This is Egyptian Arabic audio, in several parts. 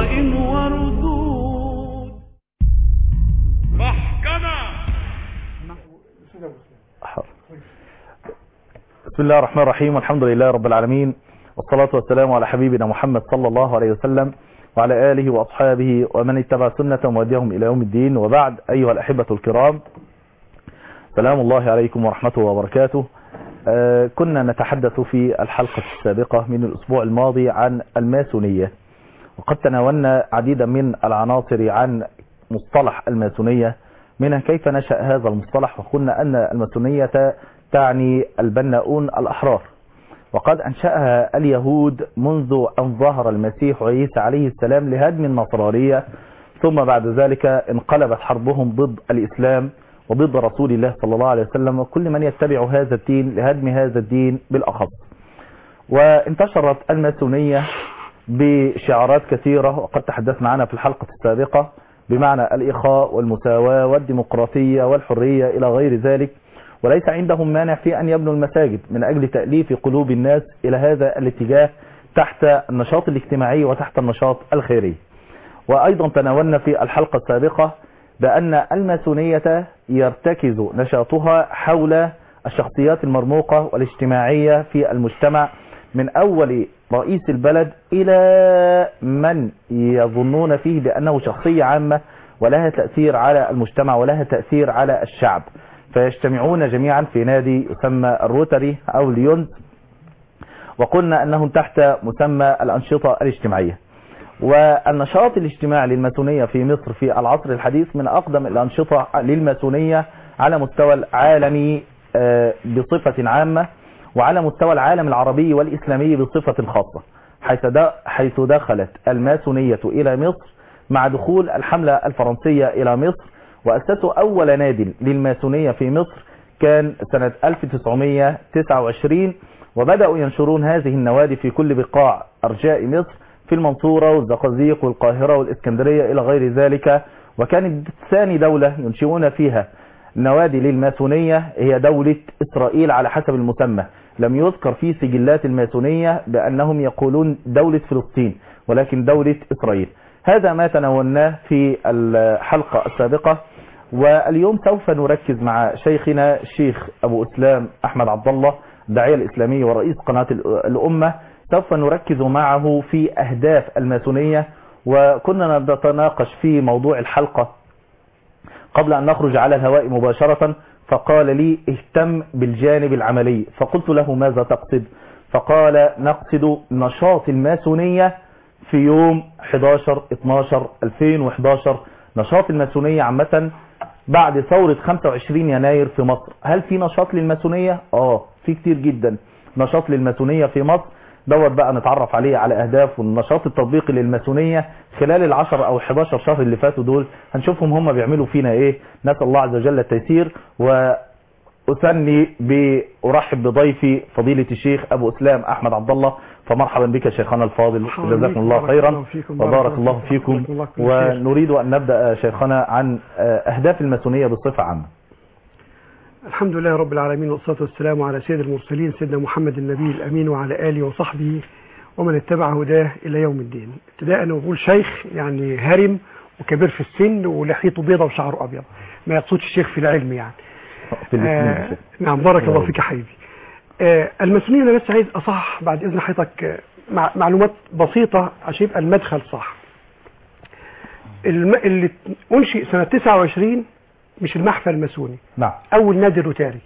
براء وردود محكمة حاضر. بسم الله الرحمن الرحيم والحمد لله رب العالمين والصلاة والسلام على حبيبنا محمد صلى الله عليه وسلم وعلى آله وأصحابه ومن اتبع سنة ووديهم إلى يوم الدين وبعد أيها الأحبة الكرام سلام الله عليكم ورحمته وبركاته آه كنا نتحدث في الحلقة السابقة من الأسبوع الماضي عن الماسونية وقد تناولنا عديدا من العناصر عن مصطلح الماسونية منها كيف نشأ هذا المصطلح وقلنا أن الماسونية تعني البناؤون الأحرار وقد أنشأها اليهود منذ أن ظهر المسيح عيسى عليه السلام لهدم النصرانية ثم بعد ذلك انقلبت حربهم ضد الإسلام وضد رسول الله صلى الله عليه وسلم وكل من يتبع هذا الدين لهدم هذا الدين بالأخص وانتشرت الماسونية بشعارات كثيرة وقد تحدثنا عنها في الحلقة السابقة بمعنى الإخاء والمساواة والديمقراطية والحرية إلى غير ذلك وليس عندهم مانع في أن يبنوا المساجد من أجل تأليف قلوب الناس إلى هذا الاتجاه تحت النشاط الاجتماعي وتحت النشاط الخيري وأيضا تناولنا في الحلقة السابقة بأن الماسونية يرتكز نشاطها حول الشخصيات المرموقة والاجتماعية في المجتمع من أول رئيس البلد إلى من يظنون فيه بأنه شخصية عامة ولها تأثير على المجتمع ولها تأثير على الشعب فيجتمعون جميعا في نادي يسمى الروتري أو ليونز وقلنا أنهم تحت مسمى الأنشطة الاجتماعية والنشاط الاجتماعي للماسونية في مصر في العصر الحديث من أقدم الأنشطة للماسونية على مستوى العالمي آه، بصفة عامة وعلى مستوى العالم العربي والإسلامي بصفة خاصة حيث د- حيث دخلت الماسونية إلى مصر مع دخول الحملة الفرنسية إلى مصر وأسسوا أول نادي للماسونية في مصر كان سنة 1929 وبدأوا ينشرون هذه النوادي في كل بقاع أرجاء مصر في المنصورة والزقازيق والقاهرة والإسكندرية إلى غير ذلك وكانت ثاني دولة ينشئون فيها نوادي للماسونية هي دولة إسرائيل على حسب المسمى لم يذكر في سجلات الماسونية بأنهم يقولون دولة فلسطين ولكن دولة إسرائيل هذا ما تناولناه في الحلقة السابقة واليوم سوف نركز مع شيخنا الشيخ أبو إسلام أحمد عبد الله الداعية الإسلامي ورئيس قناة الأمة سوف نركز معه في أهداف الماسونية وكنا نتناقش في موضوع الحلقة قبل أن نخرج على الهواء مباشرة فقال لي اهتم بالجانب العملي فقلت له ماذا تقصد فقال نقصد نشاط الماسونية في يوم 11-12-2011 نشاط الماسونية عامة بعد ثورة 25 يناير في مصر هل في نشاط للماسونية؟ اه في كتير جدا نشاط للماسونية في مصر دوت بقى نتعرف عليه على اهداف والنشاط التطبيقي للماسونية خلال العشر او 11 شهر اللي فاتوا دول هنشوفهم هم بيعملوا فينا ايه نسأل الله عز وجل التيسير وأثني بأرحب بضيفي فضيلة الشيخ أبو إسلام أحمد عبد الله فمرحبا بك شيخنا الفاضل جزاكم الله خيرا وبارك الله فيكم ونريد أن نبدأ شيخنا عن أهداف الماسونية بصفة عامة الحمد لله رب العالمين والصلاة والسلام على سيد المرسلين سيدنا محمد النبي الأمين وعلى آله وصحبه ومن اتبع هداه إلى يوم الدين ابتداء نقول شيخ يعني هرم وكبير في السن ولحيته بيضة وشعره أبيض ما يقصدش الشيخ في العلم يعني في الاثنين آه نعم بارك الله فيك يا حبيبي آه الماسونية أنا بس عايز أصح بعد إذن حضرتك آه، مع معلومات بسيطة عشان يبقى المدخل صح الم... اللي أنشئ سنة 29 مش المحفل الماسوني نعم أول نادي الروتاري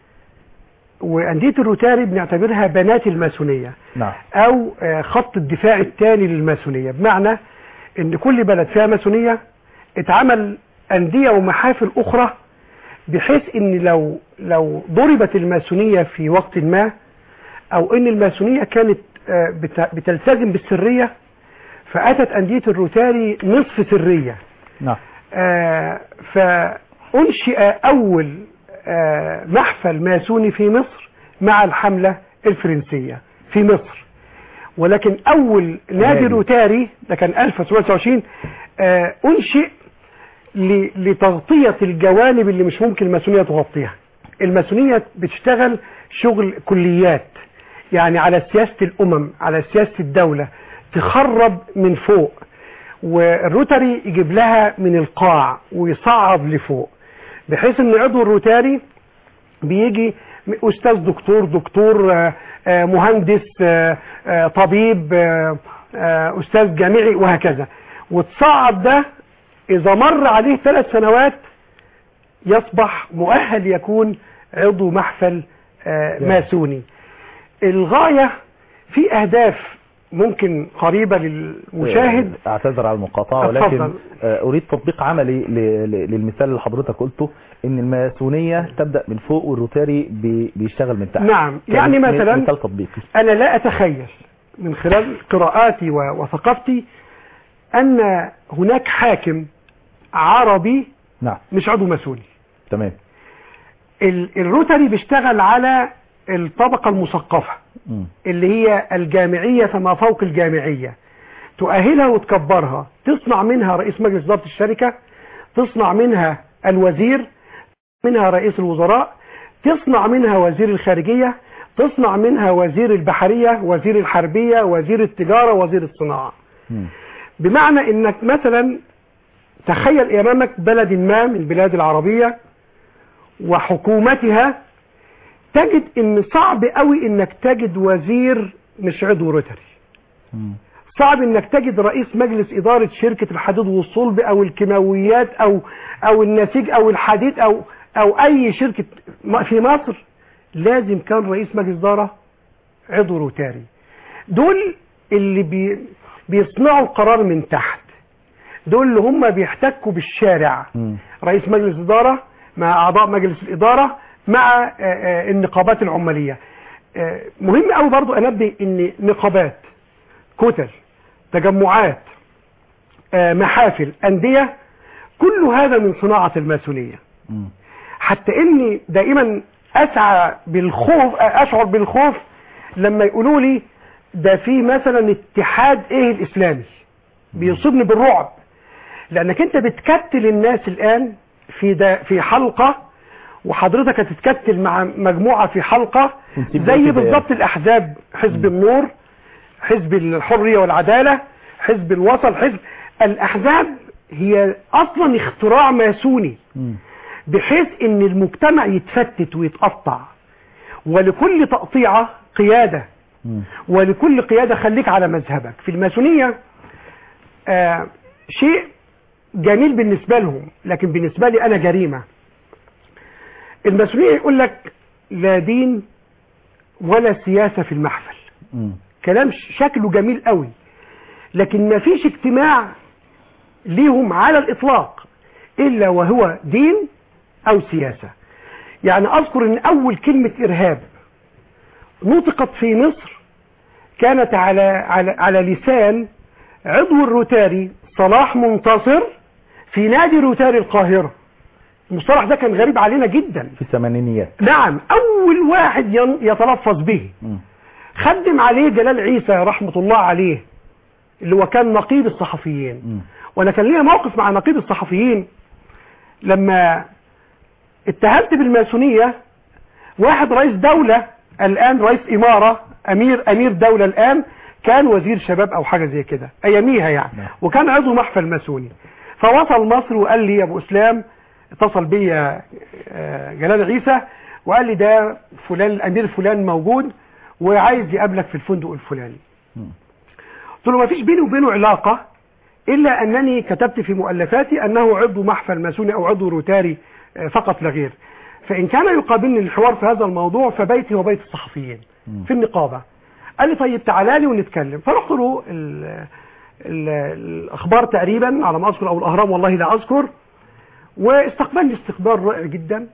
وأندية الروتاري بنعتبرها بنات الماسونية نعم أو آه، خط الدفاع الثاني للماسونية بمعنى إن كل بلد فيها ماسونية اتعمل أندية ومحافل أخرى بحيث إن لو لو ضربت الماسونية في وقت ما أو إن الماسونية كانت آه، بت- بتلتزم بالسرية فأتت أندية الروتاري نصف سرية نعم آه، فأنشئ أول آه، محفل ماسوني في مصر مع الحملة الفرنسية في مصر ولكن أول نادي نادي. روتاري ده كان 1929 آه، أنشئ ل- لتغطية الجوانب اللي مش ممكن الماسونية تغطيها الماسونية بتشتغل شغل كليات يعني على سياسة الأمم على سياسة الدولة تخرب من فوق والروتري يجيب لها من القاع ويصعد لفوق بحيث ان عضو الروتاري بيجي استاذ دكتور دكتور آه، آه، مهندس آه، آه، طبيب آه، آه، استاذ جامعي وهكذا وتصعد ده اذا مر عليه ثلاث سنوات يصبح مؤهل يكون عضو محفل آه، جميل. ماسوني الغاية في اهداف ممكن قريبة للمشاهد اعتذر على المقاطعة ولكن اتفضل. آه، اريد تطبيق عملي ل- ل- للمثال اللي حضرتك قلته ان الماسونية تبدأ من فوق والروتاري بي- بيشتغل من تحت نعم كان يعني م- مثلا مثال تطبيقي أنا لا أتخيل من خلال قراءاتي و- وثقافتي أن هناك حاكم عربي نعم مش عضو ماسوني تمام ال- الروتري بيشتغل على الطبقة المثقفة مم. اللي هي الجامعية فما فوق الجامعية تؤهلها وتكبرها تصنع منها رئيس مجلس إدارة الشركة تصنع منها الوزير منها رئيس الوزراء تصنع منها وزير الخارجية تصنع منها وزير البحرية وزير الحربية وزير التجارة وزير الصناعة مم. بمعنى انك مثلا تخيل امامك بلد ما من البلاد العربية وحكومتها تجد ان صعب قوي انك تجد وزير مش عضو روتري مم. صعب انك تجد رئيس مجلس ادارة شركة الحديد والصلب او الكيماويات او او النسيج او الحديد او او اي شركة م- في مصر لازم كان رئيس مجلس ادارة عضو روتاري دول اللي بي بيصنعوا القرار من تحت دول اللي هم بيحتكوا بالشارع مم. رئيس مجلس إدارة مع أعضاء مجلس الإدارة مع آه، آه، النقابات العمالية آه، مهم قوي برضو أنبه إن نقابات كتل تجمعات آه، محافل أندية كل هذا من صناعة الماسونية مم. حتى اني دائما اسعى بالخوف اشعر بالخوف لما يقولوا لي ده في مثلا اتحاد ايه الاسلامي بيصيبني بالرعب لانك انت بتكتل الناس الان في ده في حلقة وحضرتك هتتكتل مع مجموعة في حلقة ونسيب زي بقية بالظبط الاحزاب حزب النور حزب الحرية والعدالة حزب الوسط حزب الاحزاب هي اصلا اختراع ماسوني مم. بحيث ان المجتمع يتفتت ويتقطع ولكل تقطيعة قيادة مم. ولكل قيادة خليك على مذهبك في الماسونية آه شيء جميل بالنسبة لهم لكن بالنسبة لي أنا جريمة الماسونية يقول لك لا دين ولا سياسة في المحفل مم. كلام شكله جميل قوي لكن ما فيش اجتماع ليهم على الإطلاق إلا وهو دين أو سياسة يعني أذكر أن أول كلمة إرهاب نطقت في مصر كانت على, على, على لسان عضو الروتاري صلاح منتصر في نادي روتاري القاهرة المصطلح ده كان غريب علينا جدا في الثمانينيات نعم أول واحد ين- يتلفظ به مم. خدم عليه جلال عيسى رحمة الله عليه اللي هو كان نقيب الصحفيين مم. وانا كان ليا موقف مع نقيب الصحفيين لما اتهمت بالماسونية واحد رئيس دولة الان رئيس امارة امير امير دولة الان كان وزير شباب او حاجة زي كده اياميها يعني نعم. وكان عضو محفل ماسوني فوصل مصر وقال لي يا ابو اسلام اتصل بيا آه، جلال عيسى وقال لي ده فلان الامير فلان موجود وعايز يقابلك في الفندق الفلاني مم. قلت له ما فيش بيني وبينه علاقة إلا أنني كتبت في مؤلفاتي أنه عضو محفل ماسوني أو عضو روتاري آه، فقط لا غير فإن كان يقابلني الحوار في هذا الموضوع فبيتي وبيت الصحفيين مم. في النقابة قال لي طيب تعالى لي ونتكلم فرحت له ال ال الأخبار تقريبا على ما أذكر أو الأهرام والله لا أذكر واستقبلني استقبال رائع جدا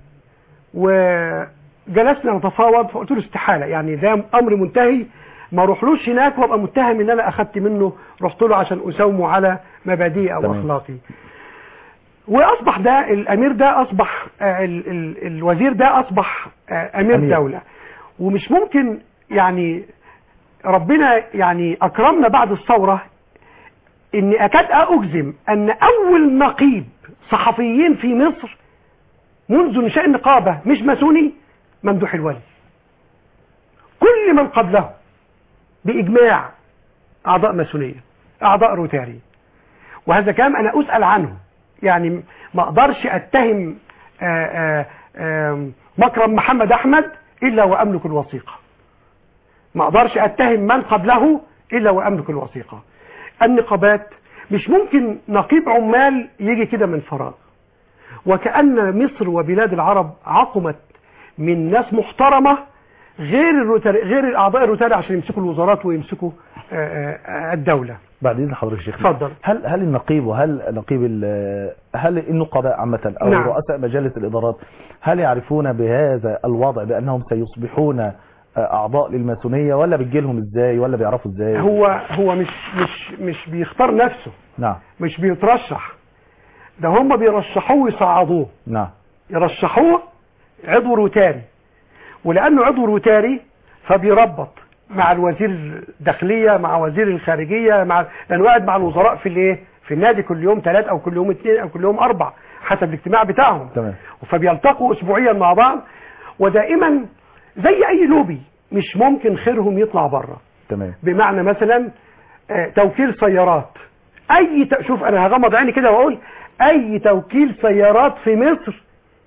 وجلسنا نتفاوض فقلت له استحالة يعني ده أمر منتهي ما اروحلوش هناك وابقى متهم ان انا اخدت منه رحت له عشان اساومه على مبادئي او تمام. اخلاقي واصبح ده الامير ده اصبح آه، ال ال الوزير ده اصبح آه، امير, أمير. دولة ومش ممكن يعني ربنا يعني اكرمنا بعد الثورة اني اكاد اجزم ان اول نقيب صحفيين في مصر منذ انشاء النقابة مش ماسوني ممدوح الولي كل من قبله بإجماع أعضاء ماسونية أعضاء روتاري وهذا كلام انا اسال عنه يعني ما اقدرش اتهم آآ آآ آم، مكرم محمد احمد الا واملك الوثيقه ما اقدرش اتهم من قبله الا واملك الوثيقه النقابات مش ممكن نقيب عمال يجي كده من فراغ وكأن مصر وبلاد العرب عقمت من ناس محترمة غير الروتاري غير الأعضاء الروتاري عشان يمسكوا الوزارات ويمسكوا آه، آه، الدولة بعد اذن حضرتك يا شيخ اتفضل. هل هل النقيب وهل نقيب ال- هل النقباء عامه او نعم. رؤساء مجالس الادارات هل يعرفون بهذا الوضع بانهم سيصبحون اعضاء للماسونيه ولا بتجيلهم ازاي ولا بيعرفوا ازاي هو هو مش مش مش بيختار نفسه نعم مش بيترشح ده هم بيرشحوه ويصعدوه نعم يرشحوه عضو روتاري ولانه عضو روتاري فبيربط مع الوزير الداخليه مع وزير الخارجيه مع لانه قاعد مع الوزراء في الايه في النادي كل يوم ثلاث او كل يوم اثنين او كل يوم اربع حسب الاجتماع بتاعهم تمام فبيلتقوا اسبوعيا مع بعض ودائما زي اي لوبي مش ممكن خيرهم يطلع بره تمام بمعنى مثلا آه، توكيل سيارات اي ت... شوف انا هغمض عيني كده واقول اي توكيل سيارات في مصر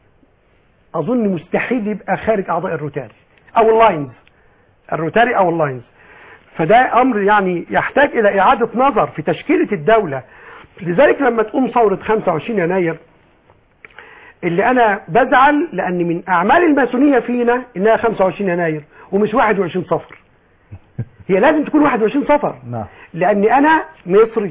اظن مستحيل يبقى خارج اعضاء الروتاري او اللاينز الروتاري او اللاينز فده امر يعني يحتاج الى اعادة نظر في تشكيلة الدولة لذلك لما تقوم ثورة 25 يناير اللي انا بزعل لان من اعمال الماسونية فينا انها 25 يناير ومش 21 صفر هي لازم تكون 21 صفر نعم لاني انا مصري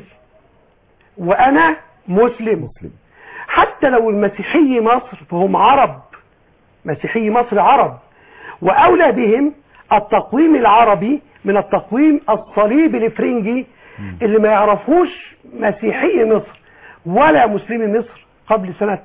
وانا مسلم مسلم حتى لو المسيحي مصر فهم عرب مسيحي مصر عرب واولى بهم التقويم العربي من التقويم الصليبي الافرنجي اللي ما يعرفوش مسيحي مصر ولا مسلمي مصر قبل سنة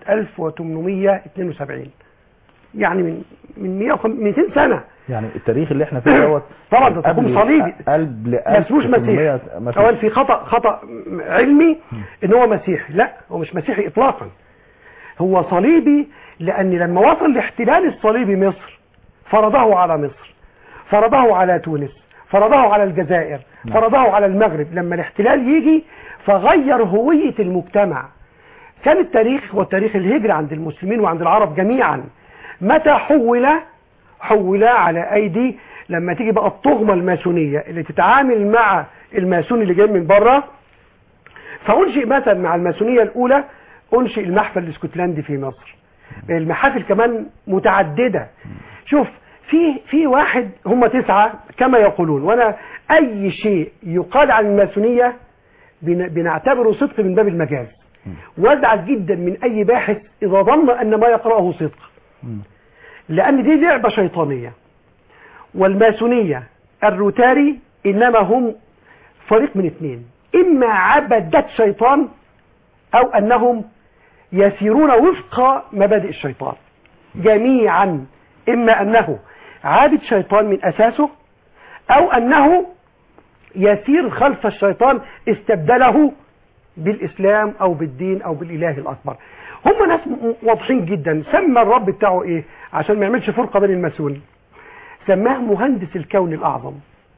1872 يعني من من 100 200 سنة يعني التاريخ اللي احنا فيه دوت طبعا ده تقويم قبل- صليبي قبل ما اسموش مسيحي 1800 ما اولا فيش. في خطا خطا علمي ان هو مسيحي لا هو مش مسيحي اطلاقا هو صليبي لان لما وصل الاحتلال الصليبي مصر فرضه على مصر فرضه على تونس فرضه على الجزائر فرضه على المغرب لما الاحتلال يجي فغير هوية المجتمع كان التاريخ والتاريخ الهجري عند المسلمين وعند العرب جميعا متى حول حول على ايدي لما تيجي بقى الطغمة الماسونية اللي تتعامل مع الماسون اللي جاي من بره فانشئ مثلا مع الماسونية الاولى انشئ المحفل الاسكتلندي في مصر المحافل كمان متعددة شوف في في واحد هم تسعة كما يقولون وانا اي شيء يقال عن الماسونية بن- بنعتبره صدق من باب المجاز وازعج جدا من اي باحث اذا ظن ان ما يقرأه صدق مم. لان دي لعبة شيطانية والماسونية الروتاري انما هم فريق من اثنين اما عبدة شيطان او انهم يسيرون وفق مبادئ الشيطان جميعا اما انه عابد شيطان من اساسه او انه يسير خلف الشيطان استبدله بالاسلام او بالدين او بالاله الاكبر هم ناس م- واضحين جدا سمى الرب بتاعه ايه عشان ما يعملش فرقه بين الماسون سماه مهندس الكون الاعظم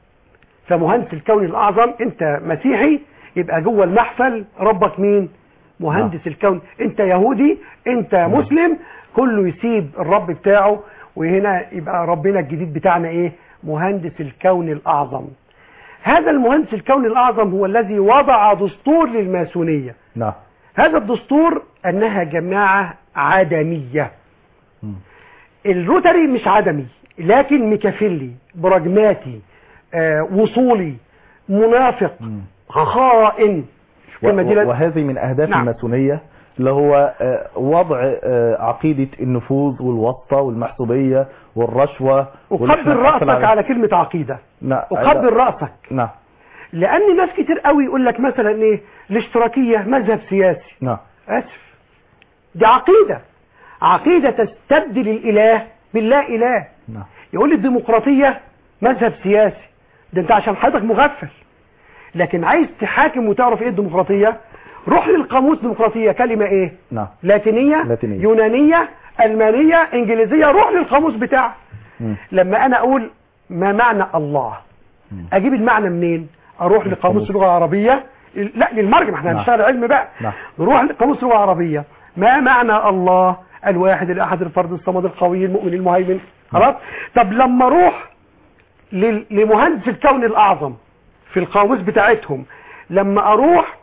فمهندس الكون الاعظم انت مسيحي يبقى جوه المحفل ربك مين مهندس الكون انت يهودي انت مسلم كله يسيب الرب بتاعه وهنا يبقى ربنا الجديد بتاعنا ايه مهندس الكون الاعظم هذا المهندس الكون الاعظم هو الذي وضع دستور للماسونيه نعم هذا الدستور انها جماعه عدميه مم. الروتري مش عدمي لكن ميكافيلي براجماتي آه وصولي منافق مم. خائن الكلمة دي و- لا- وهذه من أهداف نعم. الماسونية اللي هو آه، وضع آه، عقيدة النفوذ والواسطة والمحسوبية والرشوة أقبل والإحنا رأسك نحصل على كلمة عقيدة نعم أقبل رأسك نعم لأن ناس كتير قوي يقول لك مثلا إيه الاشتراكية مذهب سياسي نعم أسف دي عقيدة عقيدة تستبدل الإله باللا إله نعم يقول لي الديمقراطية مذهب سياسي ده انت عشان حضرتك مغفل لكن عايز تحاكم وتعرف ايه الديمقراطية روح للقاموس ديمقراطية كلمة ايه نعم لاتينية, لاتينية. يونانية ألمانية إنجليزية روح للقاموس بتاعه مم. لما أنا أقول ما معنى الله مم. أجيب المعنى منين أروح لقاموس القاموس. اللغة العربية لا للمرجع ما احنا نعم. هنشتغل علم بقى نعم. نروح لقاموس اللغه العربيه ما معنى الله الواحد الاحد الفرد الصمد القوي المؤمن المهيمن خلاص طب لما اروح لل- لمهندس الكون الاعظم في القاموس بتاعتهم لما اروح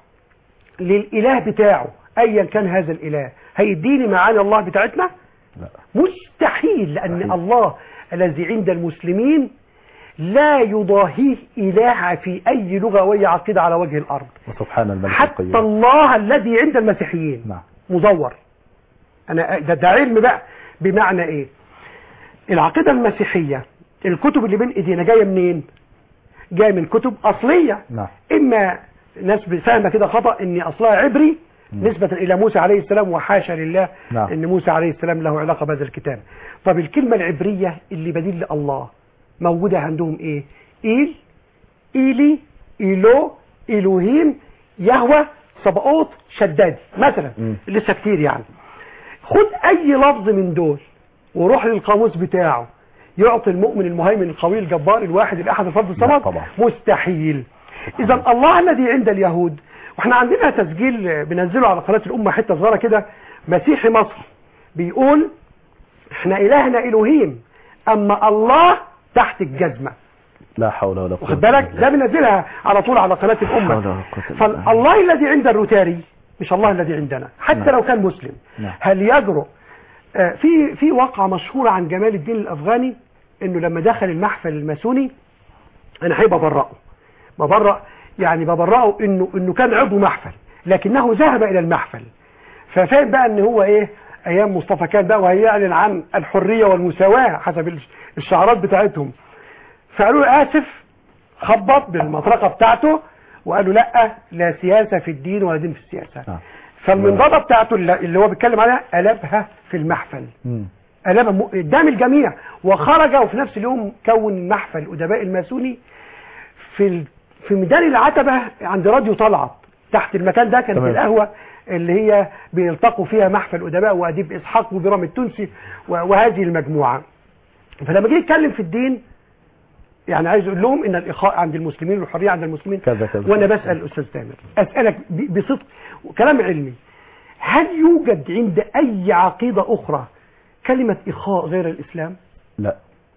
للاله بتاعه ايا كان هذا الاله هيديني معاني الله بتاعتنا لا مستحيل لأن مستحيل. الله الذي عند المسلمين لا يضاهيه إله في أي لغة وأي عقيدة على وجه الأرض وسبحان الملك حتى القيوم الله الذي عند المسيحيين نعم مزور أنا ده, ده علم بقى بمعنى إيه العقيدة المسيحية الكتب اللي بين إيدينا جاية منين جاية من كتب أصلية نعم إما ناس فاهمة كده خطأ إن أصلها عبري مم. نسبة إلى موسى عليه السلام وحاشا لله نعم. إن موسى عليه السلام له علاقة بهذا الكتاب طب الكلمة العبرية اللي بديل لله موجودة عندهم إيه إيل إيلي إيلو إلوهيم يهوى صباوت شداد مثلا مم. لسه كتير يعني خد أي لفظ من دول وروح للقاموس بتاعه يعطي المؤمن المهيمن القوي الجبار الواحد الأحد الفرد لا الصمد طبعا. مستحيل إذا الله الذي عند اليهود واحنا عندنا تسجيل بننزله على قناة الأمة حتة صغيرة كده مسيحي مصر بيقول احنا إلهنا إلهيم أما الله تحت الجزمة لا حول ولا قوة واخد بالك إلا ده بالله. بننزلها على طول على قناة حول ولا الأمة قوة إلا بالله. فالله الذي عند الروتاري مش الله الذي عندنا حتى نعم. لو كان مسلم نعم. هل يجرؤ آه، في في واقعة مشهورة عن جمال الدين الأفغاني انه لما دخل المحفل الماسوني انا حابب ابرئه ببرأ يعني ببرئه انه انه كان عضو محفل لكنه ذهب الى المحفل ففاهم بقى ان هو ايه ايام مصطفى كان بقى وهيعلن عن الحرية والمساواة حسب الش- الشعارات بتاعتهم فقالوا له اسف خبط بالمطرقة بتاعته وقالوا لا لا سياسة في الدين ولا دين في السياسة نعم. فالمنضدة بتاعته اللي اللي هو بيتكلم عليها قلبها في المحفل مم. قلبها م- قدام الجميع وخرج وفي نفس اليوم كون محفل أدباء الماسوني في ال... في ميدان العتبة عند راديو طلعت تحت المكان ده كانت تمام. القهوة اللي هي بيلتقوا فيها محفل أدباء وأديب إسحاق وبرام التونسي و... وهذه المجموعة فلما جه يتكلم في الدين يعني عايز اقول لهم ان الاخاء عند المسلمين والحريه عند المسلمين كذا كذا. وانا بسال الاستاذ تامر اسالك ب- بصدق كلام علمي هل يوجد عند اي عقيده اخرى كلمه اخاء غير الاسلام لا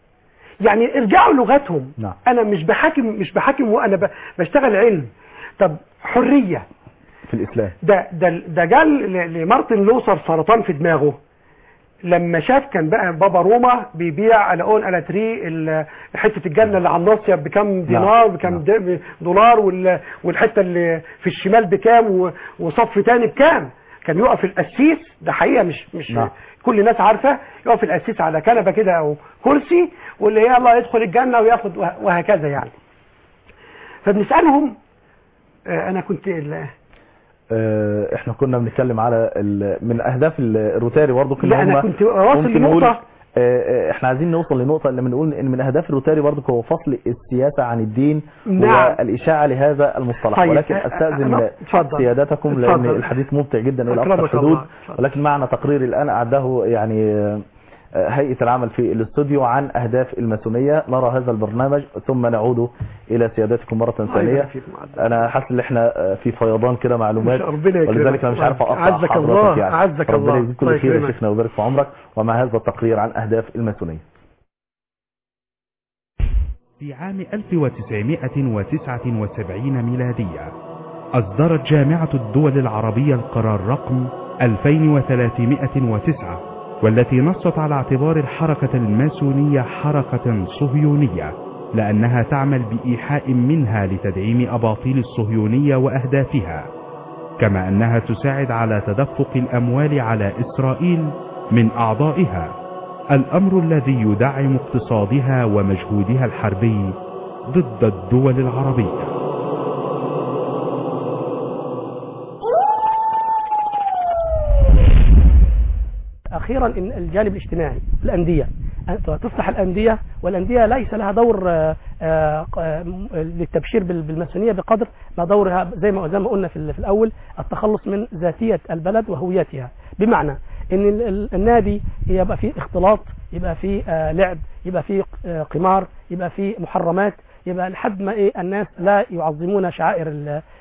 يعني ارجعوا لغتهم نعم. انا مش بحاكم مش بحاكم وانا ب- بشتغل علم طب حريه في الإسلام ده ده ده جال ل- لمارتن لوثر سرطان في دماغه لما شاف كان بقى بابا روما بيبيع على اون على تري ال- حته الجنه اللي على الناصيه بكام دينار بكام نعم. د- دولار وال- والحته اللي في الشمال بكام و- وصف تاني بكام كان يقف القسيس ده حقيقه مش مش نعم. كل الناس عارفه يقف القسيس على كنبه كده او كرسي واللي يلا يدخل الجنه وياخد وه- وهكذا يعني فبنسالهم آه، انا كنت ال- آه، احنا كنا بنتكلم على ال- من اهداف ال- الروتاري برضو كنا لا انا هم- كنت واصل ممكن نقول لنقطه آه، آه، احنا عايزين نوصل لنقطة اللي بنقول ان من اهداف الروتاري برضو هو فصل السياسة عن الدين نعم. والاشاعة لهذا المصطلح طيب، ولكن آه، استاذن أنا- اتفضل. سيادتكم لان اتفضل. الحديث ممتع جدا الى أكرمك اقصى الله. الحدود اتفضل. ولكن معنا تقرير الان اعده يعني آه، آه، هيئة العمل في الاستوديو عن اهداف الماسونية نرى هذا البرنامج ثم نعود الى سيادتكم مرة الله ثانية يبارك فيكم. انا حاسس ان احنا آه، في فيضان كده معلومات ربنا يكرمك. ولذلك انا مش عارف اقطع أعزك حضرتك الله، يعني أعزك ربنا الله. يجزيك الله كل خير يا يكرمك. شيخنا ويبارك في عمرك ومع هذا التقرير عن اهداف الماسونية في عام 1979 ميلادية أصدرت جامعة الدول العربية القرار رقم 2309 والتي نصت على اعتبار الحركة الماسونية حركة صهيونية لأنها تعمل بإيحاء منها لتدعيم أباطيل الصهيونية وأهدافها كما أنها تساعد على تدفق الأموال على إسرائيل من أعضائها الأمر الذي يدعم اقتصادها ومجهودها الحربي ضد الدول العربية اخيرا ان الجانب الاجتماعي الانديه أنت تفتح الانديه والانديه ليس لها دور آه، آه، آه، للتبشير بال- بالماسونيه بقدر ما دورها زي ما زي ما قلنا في ال- في الاول التخلص من ذاتيه البلد وهويتها بمعنى ان ال- ال- النادي يبقى فيه اختلاط يبقى فيه آه، لعب يبقى فيه آه، قمار يبقى فيه محرمات يبقى لحد ما ايه الناس لا يعظمون شعائر ال-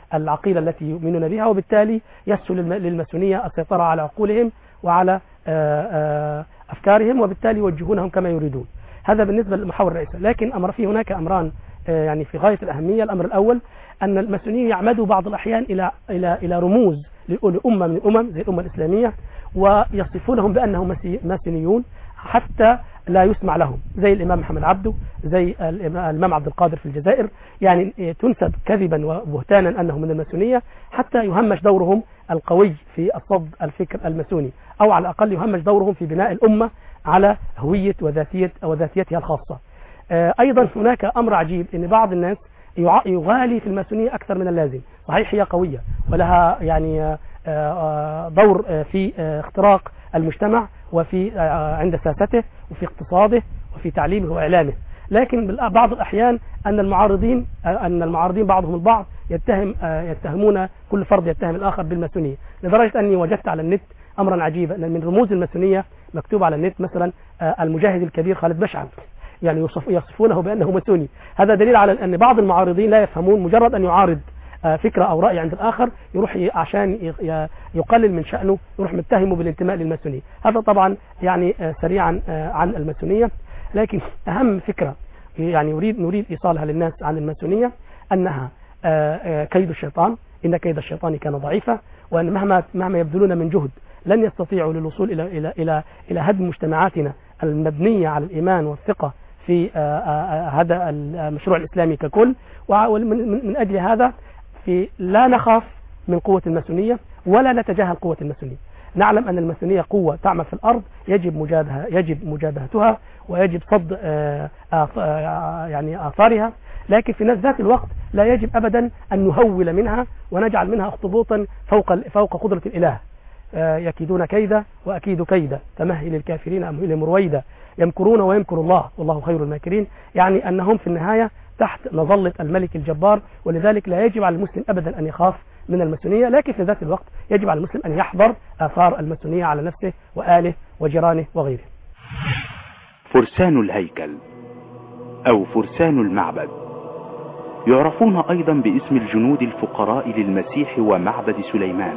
العقيدة التي يؤمنون بها وبالتالي يسهل للم- للماسونية السيطرة على عقولهم وعلى آه، آه، أفكارهم وبالتالي يوجهونهم كما يريدون هذا بالنسبة للمحاور الرئيسية لكن أمر في هناك أمران آه، يعني في غاية الأهمية الأمر الأول أن الماسونية يعمدوا بعض الأحيان إلى إلى إلى رموز لأمة من الأمم زي الأمة الإسلامية ويصفونهم بأنهم مسي- ماسونيون حتى لا يسمع لهم زي الإمام محمد عبده زي الإمام الإمام عبد القادر في الجزائر يعني إيه، تنسب كذبا وبهتانا أنهم من الماسونية حتى يهمش دورهم القوي في الصد الفكر الماسوني أو على الأقل يهمش دورهم في بناء الأمة على هوية وذاتية وذاتيتها الخاصة آه، أيضا هناك أمر عجيب أن بعض الناس يع- يغالي في الماسونية أكثر من اللازم صحيح هي قوية ولها يعني آه، آه، دور آه، في آه، اختراق المجتمع وفي آه، عند سياسته وفي اقتصاده وفي تعليمه وإعلامه لكن بالأ- بعض الأحيان أن المعارضين آه، أن المعارضين بعضهم البعض يتهم آه، يتهمون كل فرد يتهم الآخر بالماسونية لدرجة أني وجدت على النت أمرا عجيبا أن من رموز الماسونية مكتوب على النت مثلا آه، المجاهد الكبير خالد بشعل يعني يصف يصفونه بأنه ماسوني هذا دليل على أن بعض المعارضين لا يفهمون مجرد أن يعارض آه، فكرة أو رأي عند الآخر يروح ي- عشان ي- ي- يقلل من شأنه يروح متهمه بالانتماء للماسونية هذا طبعا يعني آه، سريعا آه، عن الماسونية لكن أهم فكرة يعني نريد نريد إيصالها للناس عن الماسونية أنها آه، آه، كيد الشيطان إن كيد الشيطان كان ضعيفا وأن مهما مهما يبذلون من جهد لن يستطيعوا للوصول إلى إلى إلى إلى هدم مجتمعاتنا المبنية على الإيمان والثقة في آه، آه، هذا المشروع الإسلامي ككل ومن من من أجل هذا في لا نخاف من قوة الماسونية ولا نتجاهل قوة الماسونية نعلم أن الماسونية قوة تعمل في الأرض يجب مجابهة يجب مجابهتها ويجب صد آه، آث- آه، يعني آثارها لكن في نفس ذات الوقت لا يجب أبدا أن نهول منها ونجعل منها أخطبوطا فوق فوق قدرة الإله آه، يكيدون كيدا وأكيد كيدا فمهل الكافرين أمهلهم رويدا يمكرون ويمكر الله والله خير الماكرين يعني أنهم في النهاية تحت مظلة الملك الجبار ولذلك لا يجب على المسلم أبدا أن يخاف من الماسونية لكن في ذات الوقت يجب على المسلم أن يحذر آثار الماسونية على نفسه وآله وجيرانه وغيره فرسان الهيكل أو فرسان المعبد يعرفون أيضا باسم الجنود الفقراء للمسيح ومعبد سليمان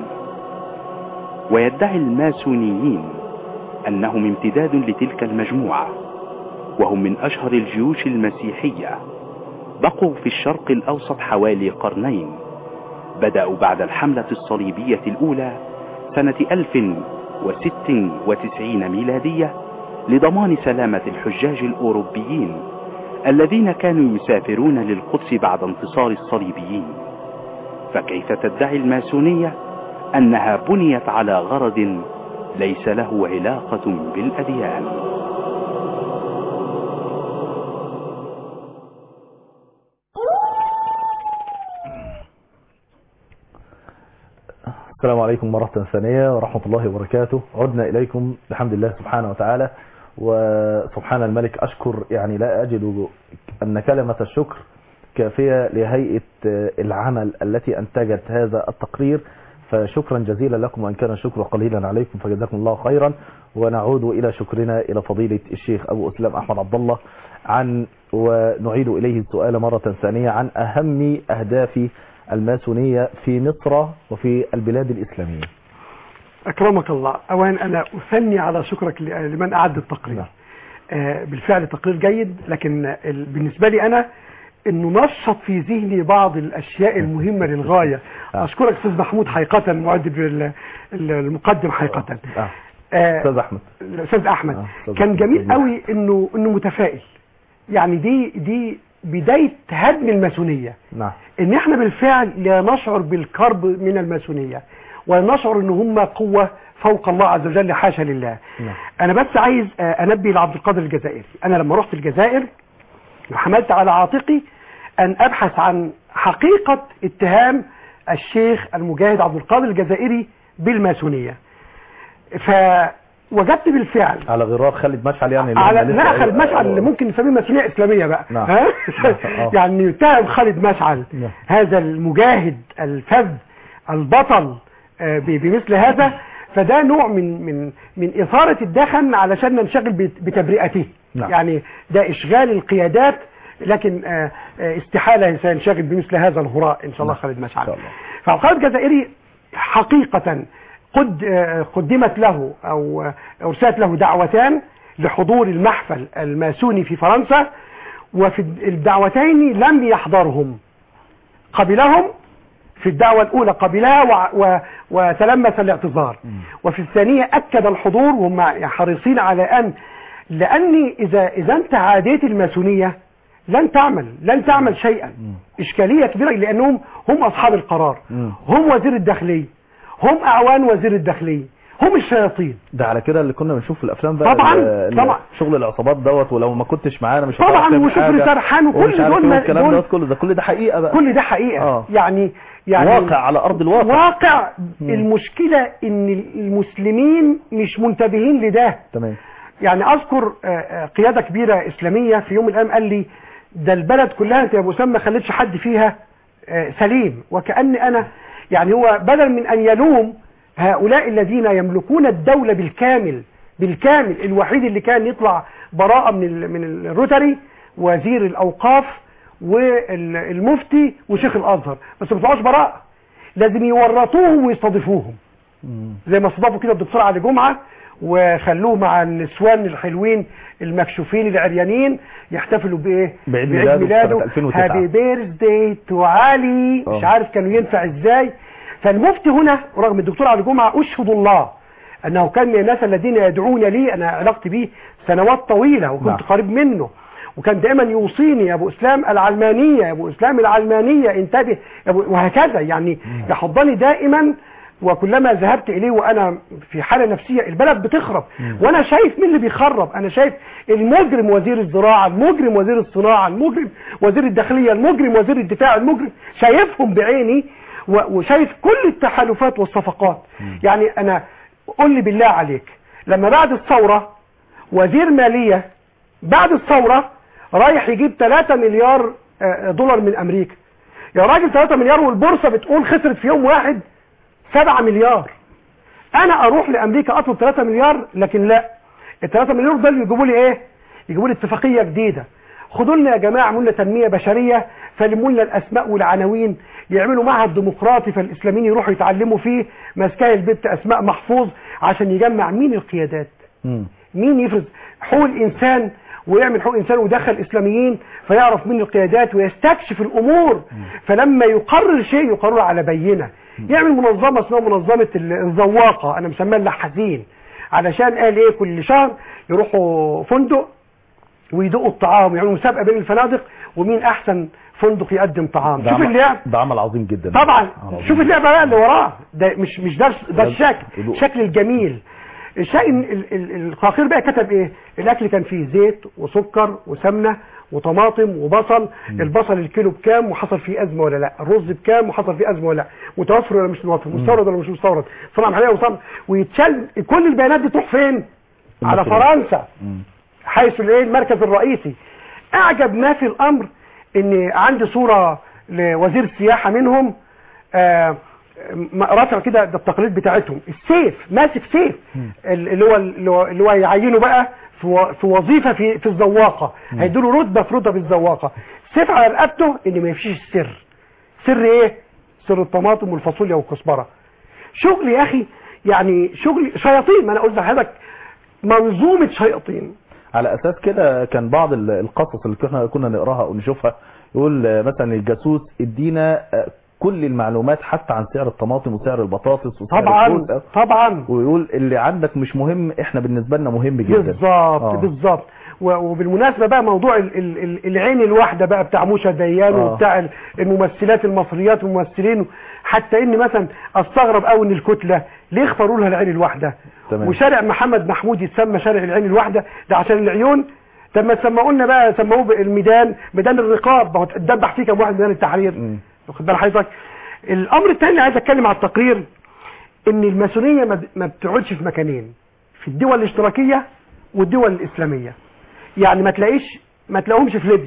ويدعي الماسونيين أنهم امتداد لتلك المجموعة وهم من أشهر الجيوش المسيحية بقوا في الشرق الأوسط حوالي قرنين بدأوا بعد الحملة الصليبية الأولى سنة 1096 ميلادية لضمان سلامة الحجاج الأوروبيين الذين كانوا يسافرون للقدس بعد انتصار الصليبيين فكيف تدعي الماسونية أنها بنيت على غرض ليس له علاقة بالأديان السلام عليكم مرة ثانية ورحمة الله وبركاته عدنا إليكم بحمد الله سبحانه وتعالى وسبحان الملك أشكر يعني لا أجد أن كلمة الشكر كافية لهيئة العمل التي أنتجت هذا التقرير فشكرا جزيلا لكم وإن كان الشكر قليلا عليكم فجزاكم الله خيرا ونعود إلى شكرنا إلى فضيلة الشيخ أبو أسلام أحمد عبد الله عن ونعيد إليه السؤال مرة ثانية عن أهم أهداف الماسونية في مصر وفي البلاد الإسلامية أكرمك الله أولا أنا أثني على شكرك ل- لمن أعد التقرير نعم. آه، بالفعل تقرير جيد لكن ال- بالنسبة لي أنا انه نشط في ذهني بعض الاشياء المهمه للغايه آه. اشكرك استاذ محمود حقيقه معد ال- ال- المقدم حقيقه آه. آه، أستاذ أحمد الاستاذ احمد آه، أستاذ كان أحمد. جميل قوي انه انه متفائل يعني دي دي بدايه هدم الماسونيه نعم ان احنا بالفعل لا نشعر بالكرب من الماسونيه ولا نشعر ان هم قوه فوق الله عز وجل حاشا لله نعم. انا بس عايز آه، انبه لعبد القادر الجزائري انا لما رحت الجزائر وحملت على عاتقي ان ابحث عن حقيقه اتهام الشيخ المجاهد عبد القادر الجزائري بالماسونيه فوجدت بالفعل على غرار خالد مشعل يعني اللي على هم لسه لا قايل- خالد مشعل اللي ممكن نسميه ماسونيه اسلاميه بقى نعم. ها آه. يعني يتهم خالد مشعل نعم. هذا المجاهد الفذ البطل آه، ب- بمثل هذا فده نوع من من من اثاره الدخن علشان ننشغل بت- بتبرئته نعم. يعني ده اشغال القيادات لكن آه، آه، استحاله سينشغل بمثل هذا الهراء ان شاء الله خالد إن مشعل شاء الله. فالقائد الجزائري حقيقة قد آه، قدمت له أو آه، أرسلت له دعوتان لحضور المحفل الماسوني في فرنسا وفي الدعوتين لم يحضرهم قبلهم في الدعوة الأولى قبلها و... و... وتلمس الاعتذار وفي الثانية أكد الحضور وهم حريصين على أن لأني إذا إذا أنت عاديت الماسونية لن تعمل لن تعمل شيئا إشكالية كبيرة لأنهم هم أصحاب القرار مم. هم وزير الداخلية هم أعوان وزير الداخلية هم الشياطين ده على كده اللي كنا بنشوف في الافلام بقى طبعاً، ال- ال- طبعاً. شغل العصابات دوت ولو ما كنتش معانا مش هتعرف طبعاً، تعمل وشكري حاجة، سرحان وكل ومش عارف دول إيه ما- والكلام دول- دوت كله ده كل ده حقيقه بقى كل ده حقيقة آه. يعني يعني واقع على ارض الواقع واقع المشكلة ان المسلمين مش منتبهين لده تمام يعني اذكر آه، آه، قيادة كبيرة اسلامية في يوم من الايام قال لي ده البلد كلها انت يا ابو اسامه ما خليتش حد فيها آه، سليم وكأن انا يعني هو بدل من ان يلوم هؤلاء الذين يملكون الدولة بالكامل بالكامل الوحيد اللي كان يطلع براءة من ال- من الروتري وزير الاوقاف والمفتي وشيخ الازهر بس ما بيطلعوش براءة لازم يورطوهم ويستضيفوهم زي ما استضافوا كده الدكتور علي جمعه وخلوه مع النسوان الحلوين المكشوفين العريانين يحتفلوا بايه بعيد ميلاده سنة 2009. هابي بيرثداي تو علي مش آه. عارف كانوا ينفع ازاي فالمفتي هنا رغم الدكتور علي جمعه اشهد الله انه كان من الناس الذين يدعون لي انا علاقتي به سنوات طويله وكنت نعم. قريب منه وكان دائما يوصيني يا ابو اسلام العلمانيه يا ابو اسلام العلمانيه انتبه يا أبو وهكذا يعني يحضني دائما وكلما ذهبت اليه وانا في حاله نفسيه البلد بتخرب وانا شايف مين اللي بيخرب انا شايف المجرم وزير الزراعه المجرم وزير الصناعه المجرم وزير الداخليه المجرم وزير الدفاع المجرم شايفهم بعيني و- وشايف كل التحالفات والصفقات يعني انا قل لي بالله عليك لما بعد الثوره وزير ماليه بعد الثوره رايح يجيب 3 مليار آه، دولار من امريكا يا راجل 3 مليار والبورصه بتقول خسرت في يوم واحد 7 مليار انا اروح لامريكا اطلب 3 مليار لكن لا ال 3 مليار دول يجيبوا لي ايه يجيبوا لي اتفاقيه جديده خدوا لنا يا جماعه اعملوا لنا تنميه بشريه فلموا لنا الاسماء والعناوين يعملوا معهد ديمقراطي فالاسلاميين يروحوا يتعلموا فيه مسكاي البيت اسماء محفوظ عشان يجمع مين القيادات مم. مين يفرض حقوق الانسان ويعمل حقوق الانسان ويدخل اسلاميين فيعرف مين القيادات ويستكشف الامور فلما يقرر شيء يقرر على بينه يعمل منظمه اسمها منظمه ال- الزواقه انا مسميها اللحازين علشان قال ايه كل شهر يروحوا فندق ويدوقوا الطعام يعملوا مسابقه بين الفنادق ومين احسن فندق يقدم طعام ده شوف عمل- اللعب ده عمل عظيم جدا طبعا عظيم. شوف اللعبه بقى اللي وراه ده مش مش ده ده الشكل هدوء. الشكل الجميل الشيء ال- ال- الفقير بقى كتب ايه الاكل كان فيه زيت وسكر وسمنه وطماطم وبصل البصل الكيلو بكام وحصل فيه ازمه ولا لا الرز بكام وحصل فيه ازمه ولا لا متوفر ولا مش متوفر مستورد ولا مش مستورد صنع محليه وصنع ويتشال كل البيانات دي تروح فين على المصري. فرنسا مم. حيث الايه المركز الرئيسي اعجب ما في الامر ان عندي صورة لوزير السياحة منهم آه، م- رافع كده ده التقاليد بتاعتهم السيف ماسك سيف ال- اللي هو اللي هو- اللي هو يعينه بقى في و- في وظيفة في في الزواقة هيدوله رتبة في رتبة الزواقة سيف على رقبته ان ما يفشيش السر سر ايه سر الطماطم والفاصوليا والكزبرة شغل يا اخي يعني شغل شياطين ما انا قلت لحضرتك منظومة شياطين على اساس كده كان بعض ال- القصص اللي كنا كنا نقراها ونشوفها يقول آه، مثلا الجاسوس ادينا آه، كل المعلومات حتى عن سعر الطماطم وسعر البطاطس وسعر طبعا الفول. طبعا ويقول اللي عندك مش مهم احنا بالنسبه لنا مهم جدا بالظبط آه. بالظبط و- وبالمناسبه بقى موضوع ال ال ال العين الواحده بقى بتاع موشا ديان آه. وبتاع ال- الممثلات المصريات والممثلين حتى ان مثلا استغرب قوي ان الكتله ليه اختاروا لها العين الواحده تمام. وشارع محمد محمود يتسمى شارع العين الواحده ده عشان العيون طب ما سموه لنا بقى سموه الميدان ميدان الرقاب ما هو اتدبح فيه كام واحد ميدان التحرير مم. واخد بال حضرتك الامر الثاني اللي عايز اتكلم على التقرير ان الماسونيه ما ب- ما بتقعدش في مكانين في الدول الاشتراكيه والدول الاسلاميه يعني ما تلاقيش ما تلاقيهمش في ليبيا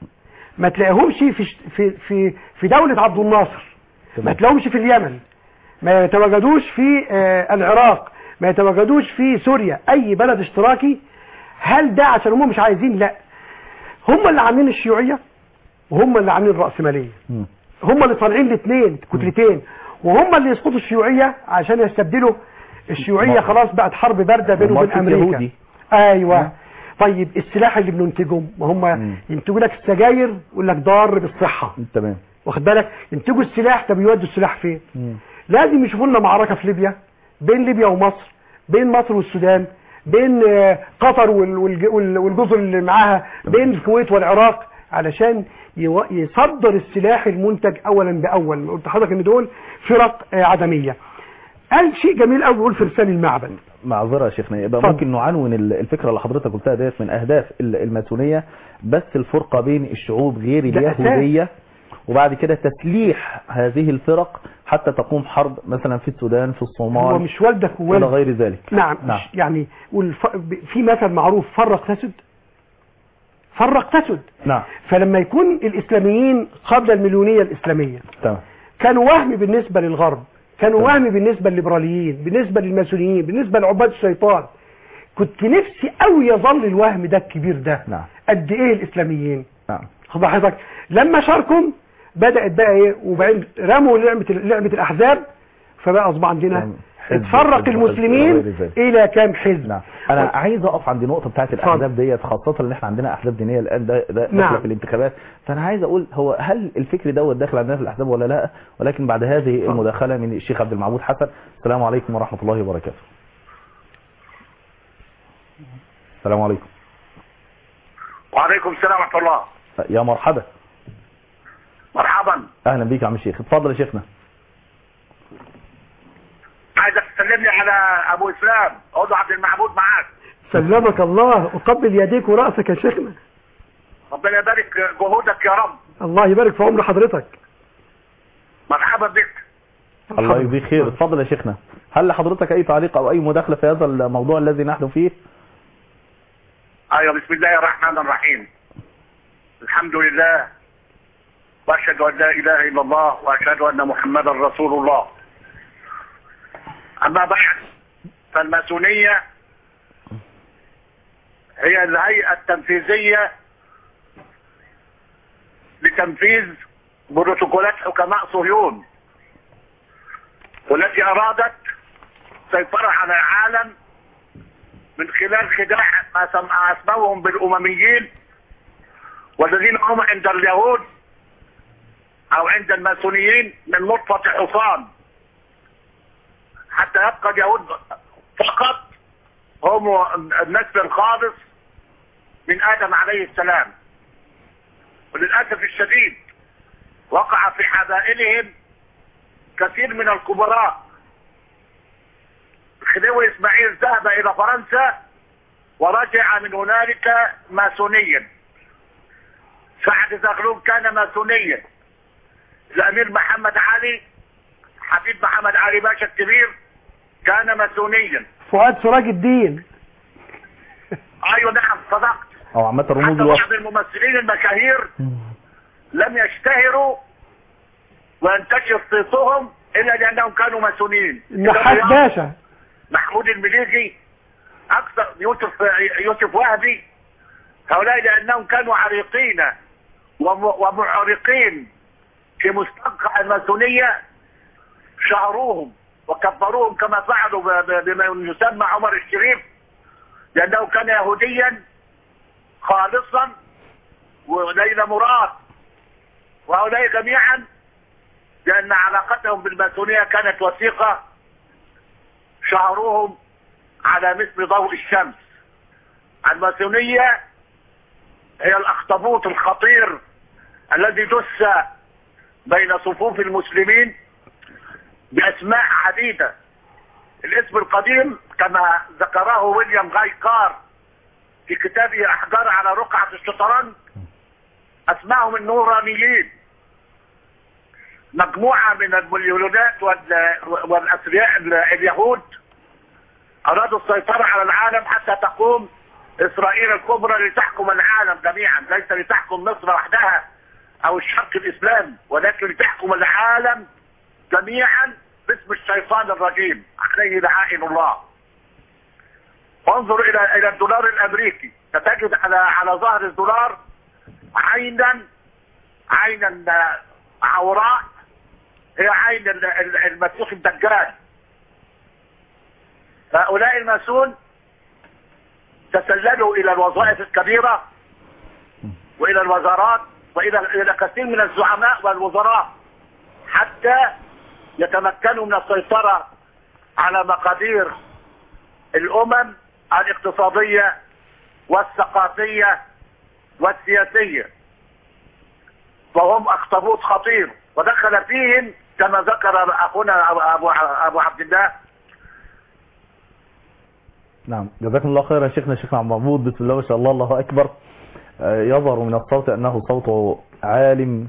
ما تلاقيهمش في ش- في في في دوله عبد الناصر ما تمام. تلاقيهمش في اليمن ما يتواجدوش في آه، العراق ما يتواجدوش في سوريا اي بلد اشتراكي هل ده عشان هم مش عايزين لا هم اللي عاملين الشيوعيه وهم اللي عاملين الراسماليه مم. هم اللي طالعين الاثنين كتلتين وهم اللي يسقطوا الشيوعيه عشان يستبدلوا الشيوعيه ما- خلاص بقت حرب بارده بينه وبين ماركت امريكا يهودي. ايوه مم. طيب السلاح اللي بننتجه ما هم مم. ينتجوا لك السجاير يقول لك ضار بالصحه تمام واخد بالك ينتجوا السلاح طب يودوا السلاح فين مم. لازم يشوفوا لنا معركه في ليبيا بين ليبيا ومصر بين مصر والسودان بين آه، قطر وال- والج- وال- والجزر اللي معاها بين الكويت والعراق علشان يو- يصدر السلاح المنتج اولا باول قلت لحضرتك ان دول فرق آه، عدميه قال شيء جميل قوي بيقول في رسالة المعبد معذرة يا شيخنا يبقى اتفضل. ممكن نعنون ال- الفكرة اللي حضرتك قلتها ديت من أهداف ال- الماسونية بس الفرقة بين الشعوب غير ده أساس. اليهودية وبعد كده تسليح هذه الفرق حتى تقوم حرب مثلا في السودان في هو الصومال مش والدك إلى ووالد غير ذلك نعم, نعم. مش- يعني والف... ب- في مثل معروف فرق تسد فرق تسد نعم فلما يكون الإسلاميين قبل المليونية الإسلامية تمام كانوا وهم بالنسبة للغرب كانوا وهم بالنسبة للليبراليين بالنسبة للماسونيين بالنسبة لعباد الشيطان كنت نفسي قوي يظل الوهم ده الكبير ده نعم قد ايه الاسلاميين نعم خد حضرتك لما شاركوا بدات بقى ايه وبعدين رموا لعبه لعبه الاحزاب فبقى اصبح عندنا نعم. حزب- اتفرق حزب- المسلمين حزب- غير ذلك. الى كام حزب نعم انا عايز اقف عند النقطه بتاعت اتفضل. الاحزاب ديت خاصه ان احنا عندنا احزاب دينيه الان ده ده نعم. داخله في الانتخابات فانا عايز اقول هو هل الفكر دوت داخل عندنا في الاحزاب ولا لا ولكن بعد هذه اتفضل. المداخله من الشيخ عبد المعبود حسن السلام عليكم ورحمه الله وبركاته السلام عليكم وعليكم السلام ورحمة الله يا مرحبا مرحبا اهلا بيك يا عم الشيخ اتفضل يا شيخنا عايزك تسلمني على ابو اسلام اقول له عبد المعبود معاك سلمك الله اقبل يديك وراسك يا شيخنا ربنا يبارك جهودك يا رب الله يبارك في عمر حضرتك مرحبا بك الله يجزيك خير اتفضل يا شيخنا هل لحضرتك اي تعليق او اي مداخله في هذا الموضوع الذي نحن فيه ايوه بسم الله الرحمن الرحيم الحمد لله واشهد ان لا اله الا الله واشهد ان محمدا رسول الله اما بعد فالماسونيه هي الهيئه التنفيذيه لتنفيذ بروتوكولات حكماء صهيون والتي ارادت سيطره على العالم من خلال خداع ما سم- اسموهم بالامميين والذين هم عند اليهود او عند الماسونيين من نطفة حصان حتى يبقى اليهود فقط هم النسل الخالص من ادم عليه السلام وللاسف الشديد وقع في حبائلهم كثير من الكبراء خديوي اسماعيل ذهب الى فرنسا ورجع من هنالك ماسونيا سعد زغلول كان ماسونيا الامير محمد علي حبيب محمد علي باشا الكبير كان ماسونيا فؤاد سراج الدين ايوه نعم صدقت او عامه رموز حتى الوقت بعض الممثلين المشاهير لم يشتهروا وينتشر صيتهم الا لانهم كانوا ماسونيين النحاس باشا محمود المليجي اكثر يوسف يوسف وهبي هؤلاء لانهم كانوا عريقين وم- ومعرقين في مستنقع الماسونيه شهروهم وكبروهم كما فعلوا ب- ب- بما يسمى عمر الشريف لانه كان يهوديا خالصا وليلى مراد وهؤلاء جميعا لان علاقتهم بالماسونيه كانت وثيقه شعرهم على مثل ضوء الشمس الماسونية هي الاخطبوط الخطير الذي دس بين صفوف المسلمين باسماء عديدة الاسم القديم كما ذكره ويليام غاي كار في كتابه احجار على رقعة الشطرنج اسمائهم النورانيين مجموعة من المليونات وال- والأثرياء ال- اليهود أرادوا السيطرة على العالم حتى تقوم إسرائيل الكبرى لتحكم العالم جميعا ليس لتحكم مصر وحدها أو الشرق الإسلامي ولكن لتحكم العالم جميعا باسم الشيطان الرجيم عليه لعائن الله انظر إلى إلى الدولار الأمريكي ستجد على على ظهر الدولار عينا عينا عوراء هي عين ال- ال- المسيح الدجال هؤلاء الماسون تسللوا الى الوظائف الكبيره والى الوزارات والى الى كثير من الزعماء والوزراء حتى يتمكنوا من السيطره على مقادير الامم الاقتصاديه والثقافيه والسياسيه وهم اخطبوط خطير ودخل فيهم كما ذكر اخونا ابو ابو عبد الله نعم جزاكم الله خيرا شيخنا شيخنا عبد محمود بسم الله ما شاء الله الله اكبر آه، يظهر من الصوت انه صوت عالم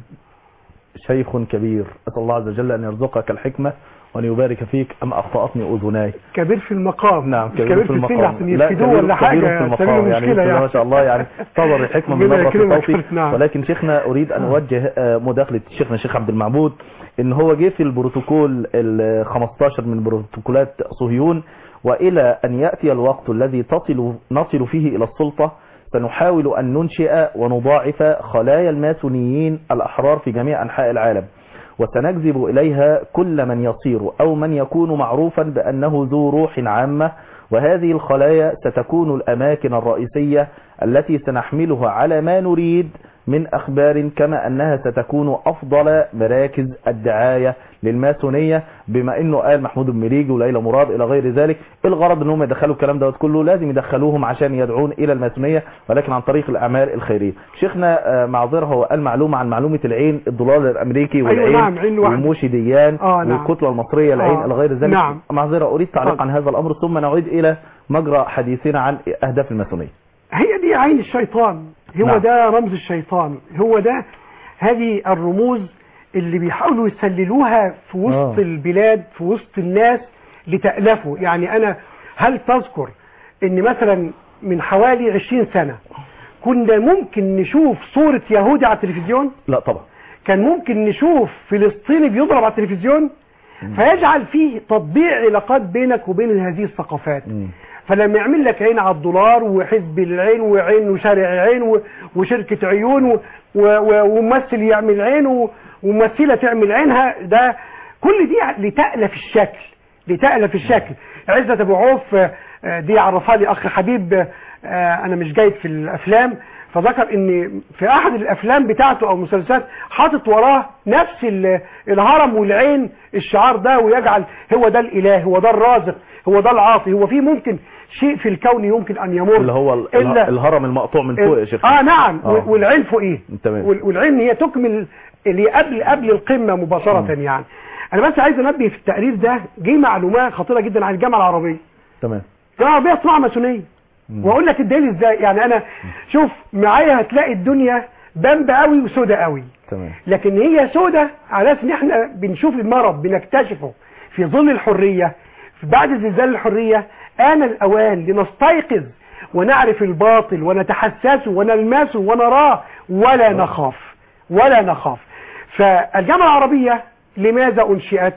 شيخ كبير اسال الله عز وجل ان يرزقك الحكمه وان يبارك فيك ام اخطاتني اذناي كبير في المقام نعم مش كبير في السن المقام عشان يفقدوه كبير- ولا كبير حاجه في سبيل المقام يعني المشكله بسم الله ما يعني شاء الله يعني صدر الحكمه من ربنا نبره يكرمك. صوتي نعم. ولكن شيخنا اريد ان اوجه آه، مداخله شيخنا الشيخ عبد المعبود ان هو جه في البروتوكول ال 15 من بروتوكولات صهيون والى ان ياتي الوقت الذي تصل نصل فيه الى السلطه سنحاول ان ننشئ ونضاعف خلايا الماسونيين الاحرار في جميع انحاء العالم وسنجذب إليها كل من يصير أو من يكون معروفا بأنه ذو روح عامة وهذه الخلايا ستكون الأماكن الرئيسية التي سنحملها على ما نريد من أخبار كما أنها ستكون أفضل مراكز الدعاية للماسونية بما أنه قال محمود المريجي وليلى مراد إلى غير ذلك الغرض أنهم يدخلوا الكلام دوت كله لازم يدخلوهم عشان يدعون إلى الماسونية ولكن عن طريق الأعمال الخيرية شيخنا آه، معذرة هو قال معلومة عن معلومة العين الدولار الأمريكي أيوة والعين نعم، عين واحدة. والموشي ديان آه، نعم. والكتلة المصرية العين آه، إلى غير ذلك نعم. معذرة أريد تعليق اتفضل. عن هذا الأمر ثم نعود إلى مجرى حديثنا عن أهداف الماسونية هي دي عين الشيطان هو نعم. ده رمز الشيطان هو ده هذه الرموز اللي بيحاولوا يسللوها في وسط آه. البلاد في وسط الناس لتألفوا يعني أنا هل تذكر ان مثلا من حوالي 20 سنة كنا ممكن نشوف صورة يهودي على التلفزيون لا طبعا كان ممكن نشوف فلسطيني بيضرب على التلفزيون فيجعل فيه تطبيع علاقات بينك وبين هذه الثقافات مم. فلما يعمل لك عين على الدولار وحزب العين وعين وشارع عين و- وشركة عيون و- و- و- وممثل يعمل عين و- وممثلة تعمل عينها ده كل دي لتألف الشكل لتألف الشكل عزة ابو عوف آه، آه، دي عرفها لي اخ حبيب آه، انا مش جيد في الافلام فذكر ان في احد الافلام بتاعته او المسلسلات حاطط وراه نفس ال- الهرم والعين الشعار ده ويجعل هو ده الاله هو ده الرازق هو ده العاطي هو في ممكن شيء في الكون يمكن ان يمر اللي هو ال- إلا- الهرم المقطوع من فوق يا شيخ اه نعم آه. والعين فوقيه تمام. وال- والعين هي تكمل اللي قبل قبل القمه مباشره يعني انا بس عايز انبه في التقرير ده جه معلومات خطيره جدا عن الجامعه العربيه تمام الجامعه العربيه اسمها ماسونيه واقول لك الدليل ازاي يعني انا شوف معايا هتلاقي الدنيا بامبه قوي وسودة قوي تمام لكن هي سودة على اساس ان احنا بنشوف المرض بنكتشفه في ظل الحرية بعد زلزال الحرية آن الأوان لنستيقظ ونعرف الباطل ونتحسسه ونلمسه ونراه ولا نخاف ولا نخاف فالجامعة العربية لماذا أنشئت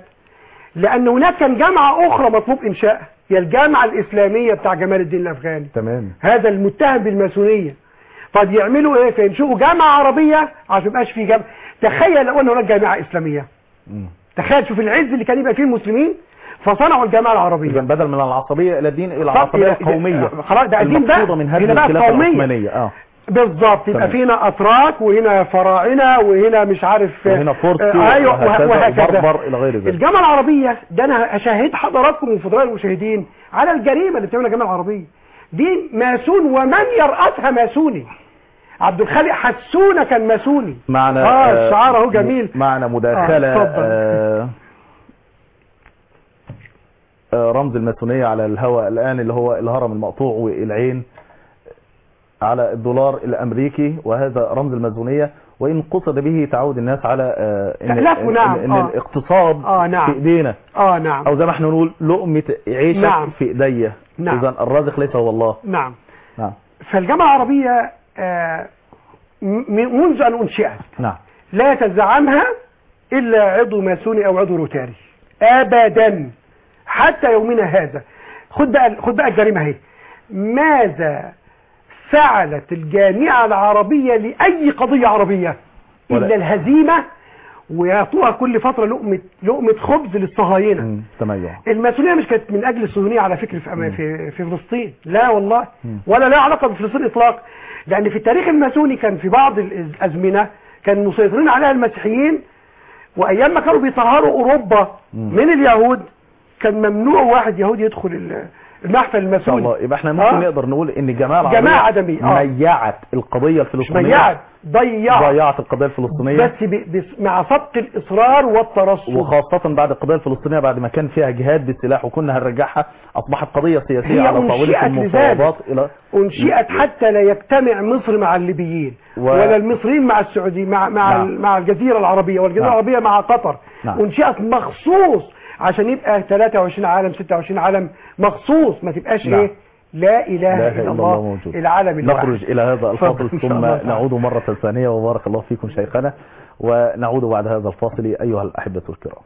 لأن هناك كان جامعة أخرى مطلوب إنشائها هي الجامعة الإسلامية بتاع جمال الدين الأفغاني تمام هذا المتهم بالماسونية طب يعملوا ايه فينشئوا جامعة عربية عشان يبقاش في جامعة تخيل لو ان هناك جامعة اسلامية مم. تخيل شوف العز اللي كان يبقى فيه المسلمين فصنعوا الجامعة اذا العربية بدل من العصبيه الى الدين الى طب العصبيه إذا- القوميه إذا- خلاص ده قديم بقى المقصوده من هدم هنا بقى الخلافه قومية. العثمانيه اه بالظبط يبقى تمام. فينا اتراك وهنا فراعنة وهنا مش عارف وهنا فرسي آه، ايوه وهكذا وهكذا وبربر الى غير ذلك الجامعة العربية ده انا اشاهد حضراتكم وفضلاء المشاهدين على الجريمة اللي بتعملها الجامعة العربية دي ماسون ومن يرأسها ماسوني عبد الخالق حسونة كان ماسوني معنا اه الشعار اهو جميل معنا مداخله آه، اتفضل. آه آه رمز الماسونيه على الهواء الان اللي هو الهرم المقطوع والعين على الدولار الامريكي وهذا رمز الماسونيه وان قصد به تعود الناس على آه ان, تألفوا، إن, نعم، إن آه. الاقتصاد آه، نعم. في ايدينا اه نعم او زي ما احنا نقول لقمه عيشك نعم. في ايديا نعم. اذا الرازق ليس هو الله نعم نعم فالجامعة العربية آه م- منذ ان انشئت نعم لا يتزعمها الا عضو ماسوني او عضو روتاري ابدا حتى يومنا هذا خد بقى خد بقى الجريمه اهي ماذا فعلت الجامعة العربية لأي قضية عربية ولا- إلا الهزيمة ويعطوها كل فترة لقمة لقمة خبز للصهاينة مم. تميع الماسونيه مش كانت من اجل الصهيونيه على فكره في أما- في في فلسطين لا والله ولا لها علاقه بفلسطين اطلاقا لان في التاريخ الماسوني كان في بعض الازمنه كان مسيطرين عليها المسيحيين وايام ما كانوا بيطهروا اوروبا من اليهود كان ممنوع واحد يهودي يدخل ال- المحفل ان شاء الماسوني الله يبقى احنا ممكن آه. نقدر نقول ان الجماعه العربيه جماعة عدمية، آه. ميعت القضيه مش الفلسطينيه ميعت ضيعت ضيعت القضيه الفلسطينيه بس ب- بس مع سبق الاصرار والترصد وخاصة بعد القضية الفلسطينية بعد ما كان فيها جهاد بالسلاح وكنا هنرجعها أصبحت قضية سياسية هي على طاولة أنشئت المفاوضات إلى انشئت حتى لا يجتمع مصر مع الليبيين و- ولا المصريين مع السعوديين مع مع نعم. ال- مع الجزيره العربيه والجزيره نعم. العربيه مع قطر نعم. انشئت مخصوص عشان يبقى 23 عالم 26 عالم مخصوص ما تبقاش نعم. ايه لا اله لا الا الله موجود العالم الواحد نخرج إلى هذا الفاصل اتفضل إن شاء ثم الله تعالى. نعود مرة ثانية وبارك الله فيكم شيخنا ونعود بعد هذا الفاصل أيها الأحبة الكرام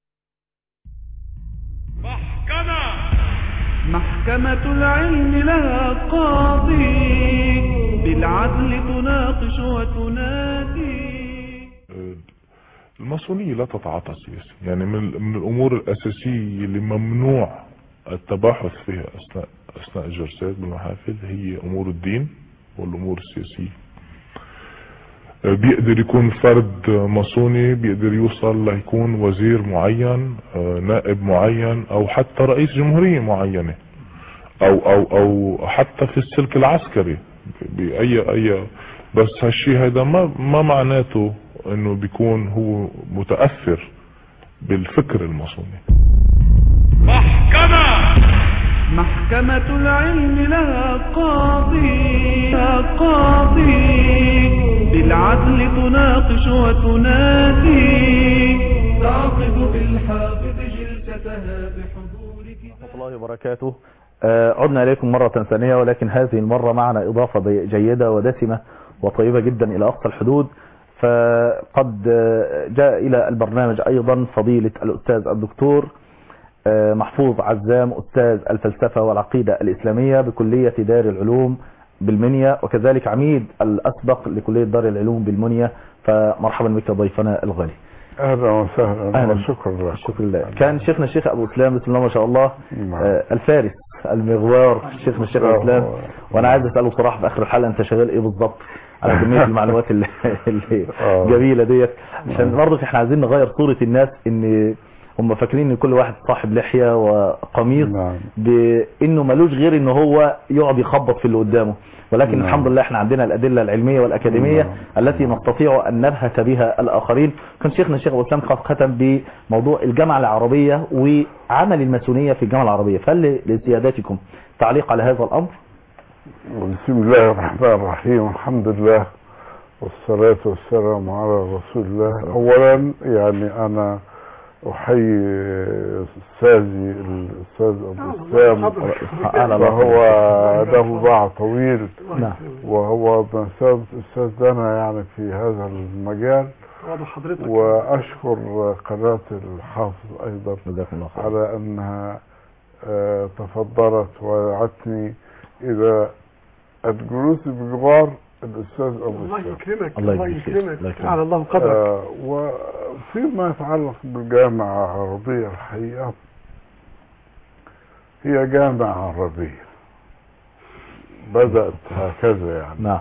محكمة العلم لها قاضي بالعدل تناقش وتنادي الماسونية لا تتعاطى سياسي يعني من, من الأمور الأساسية اللي ممنوع التباحث فيها أثناء أثناء الجلسات بالمحافل هي أمور الدين والأمور السياسية آه، بيقدر يكون فرد ماسوني بيقدر يوصل ليكون وزير معين آه، نائب معين أو حتى رئيس جمهورية معينة أو أو أو حتى في السلك العسكري بأي أي بس هالشي هذا ما ما معناته انه بيكون هو متأثر بالفكر الماسوني محكمة العلم لها قاضي لها قاضي بالعدل تناقش وتنادي تعقد بالحافظ جلستها بحضورك ورحمة الله وبركاته آه، عدنا إليكم مرة ثانية ولكن هذه المرة معنا إضافة ضي- جيدة ودسمة وطيبة جدا إلى أقصى الحدود فقد آه، جاء إلى البرنامج أيضا فضيلة الأستاذ الدكتور آه، محفوظ عزام أستاذ الفلسفة والعقيدة الإسلامية بكلية دار العلوم بالمنيا وكذلك عميد الأسبق لكلية دار العلوم بالمنيا فمرحبا بك ضيفنا الغالي اهلا وسهلا أهلا. وشكرا لك شكرا لله كان شيخنا الشيخ أبو إسلام بسم الله ما شاء الله نعم. آه، الفارس المغوار شيخنا الشيخ أبو إسلام آه. وأنا عايز أسأله صراحة في آخر الحلقة أنت شغال إيه بالظبط على كمية المعلومات اللي, اللي آه. جميلة ديت عشان برضه احنا عايزين نغير صورة الناس ان هم فاكرين ان كل واحد صاحب لحية وقميص نعم. بانه ملوش غير ان هو يقعد يخبط في اللي قدامه ولكن نعم. الحمد لله احنا عندنا الادله العلميه والاكاديميه نعم. التي نستطيع ان نبهت بها الاخرين كان شيخنا الشيخ ابو اسلام خ- ختم بموضوع الجامعه العربيه وعمل الماسونيه في الجامعه العربيه فهل لسيادتكم تعليق على هذا الامر بسم الله الرحمن الرحيم الحمد لله والصلاة والسلام على رسول الله أولا يعني أنا أحيي أستاذي الأستاذ أبو إسلام على وهو له باع طويل نعم وهو بمثابة أستاذ لنا يعني في هذا المجال واضح حضرتك وأشكر قناة الحافظ أيضا جزاكم الله خير على أنها آه، تفضلت ودعتني إلى الجلوس بجوار الأستاذ أبو الله إسلام يكرمك الله الله يجزيك خير. الله يكرمك يكرمك. على الله قدرك آه، وفيما يتعلق بالجامعة العربية الحقيقة هي جامعة عربية بدأت هكذا يعني نعم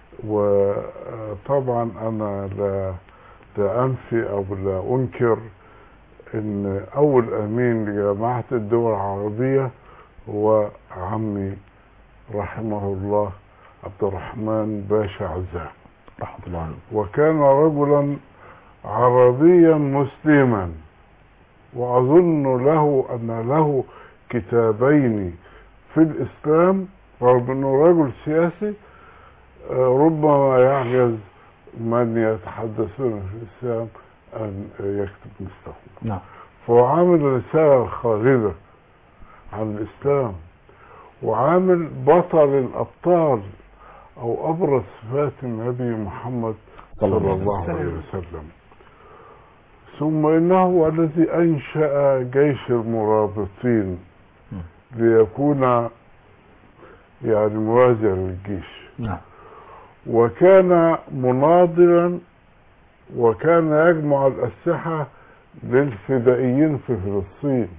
وطبعا انا لا لا انفي او لا انكر ان اول امين لجامعة الدول العربية هو عمي رحمه الله عبد الرحمن باشا عزام رحمه الله عليه وكان رجلا عربيا مسلما واظن له ان له كتابين في الاسلام رغم انه رجل سياسي آه، ربما يعجز من يتحدثون في الاسلام ان يكتب مثله نعم فهو عامل رسالة خالدة عن الإسلام وعامل بطل الأبطال أو أبرز صفات النبي محمد صلى صلى الله الله عليه وسلم ثم إنه الذي أنشأ جيش المرابطين ليكون يعني موازيا للجيش نعم وكان مناضلا وكان يجمع الأسلحة للفدائيين في فلسطين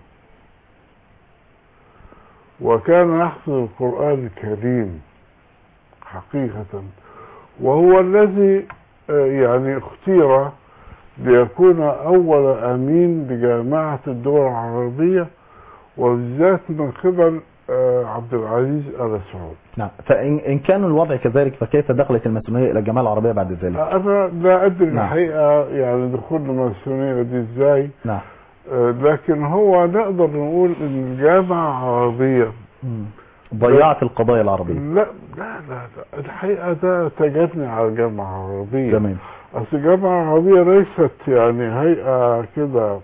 وكان يحفظ القرآن الكريم حقيقة وهو الذي آه، يعني اختير ليكون أول أمين لجامعة الدول العربية وبالذات من قبل آه، عبد العزيز آل سعود نعم فإن إن كان الوضع كذلك فكيف دخلت الماسونية إلى الجماعة العربية بعد ذلك أنا لا أدري نعم. الحقيقة يعني دخول الماسونية دي إزاي نعم آه، لكن هو نقدر نقول إن الجامعة العربية مم. ضيعت القضايا العربية لا لا لا, لا. الحقيقة ده تجني على الجامعة العربية تمام أصل الجامعة العربية ليست يعني هيئة كده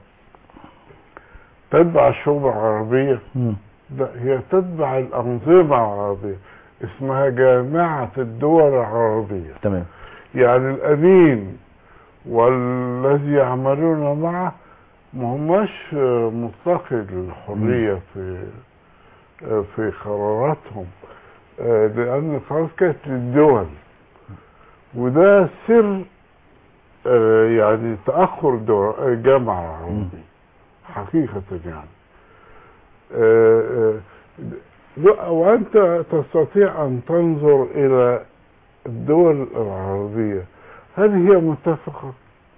تتبع الشعوب العربية مم. لا هي تتبع الأنظمة العربية اسمها جامعة الدول العربية تمام يعني الأمين والذي يعملون معه ما هماش مطلقي الحرية في في قراراتهم آه، لأن خلاص كانت للدول وده سر آه، يعني تأخر الدول- الجامعة العربية حقيقة يعني آه، آه، لا، وأنت تستطيع أن تنظر إلى الدول العربية هل هي متفقة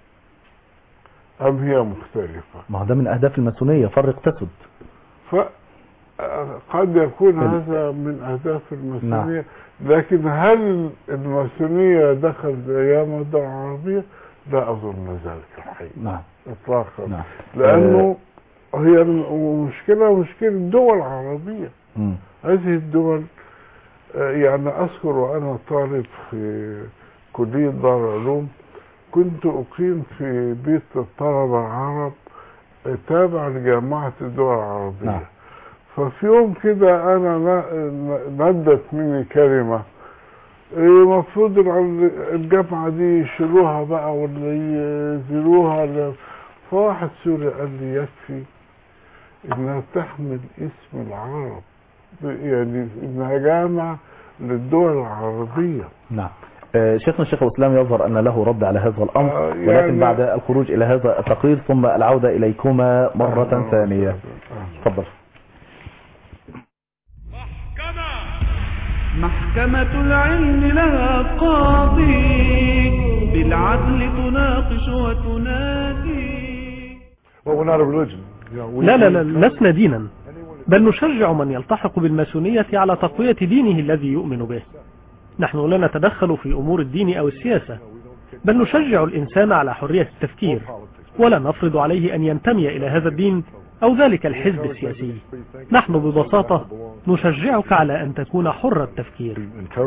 أم هي مختلفة ما هو ده من أهداف الماسونية فرق تسد فقد يكون ال- هذا من أهداف الماسونية لكن هل الماسونية دخلت أيام الدول العربية لا أظن ذلك الحقيقة نعم إطلاقا نعم لأنه هي المشكلة مشكلة الدول العربية مم. هذه الدول آه، يعني أذكر وأنا طالب في كلية دار العلوم كنت أقيم في بيت الطلبة العرب آه، تابع لجامعة الدول العربية نعم. ففي يوم كده أنا ن- ندت مني كلمة المفروض الع- الجامعة دي يشيلوها بقى ولا ينزلوها ل- فواحد سوري قال لي يكفي انها تحمل اسم العرب يعني انها جامعة للدول العربية نعم آه، شيخنا الشيخ الإسلام يظهر أن له رد على هذا الأمر آه، ولكن يعني- بعد الخروج إلى هذا التقرير ثم العودة إليكما مرة آه، ثانية آه. تفضل محكمة العلم لها قاضي بالعدل تناقش وتنادي لا لا لا لسنا دينا بل نشجع من يلتحق بالماسونية على تقوية دينه الذي يؤمن به نحن لا نتدخل في أمور الدين أو السياسة بل نشجع الإنسان على حرية التفكير ولا نفرض عليه أن ينتمي إلى هذا الدين أو ذلك الحزب السياسي نحن ببساطة نشجعك على أن تكون حر التفكير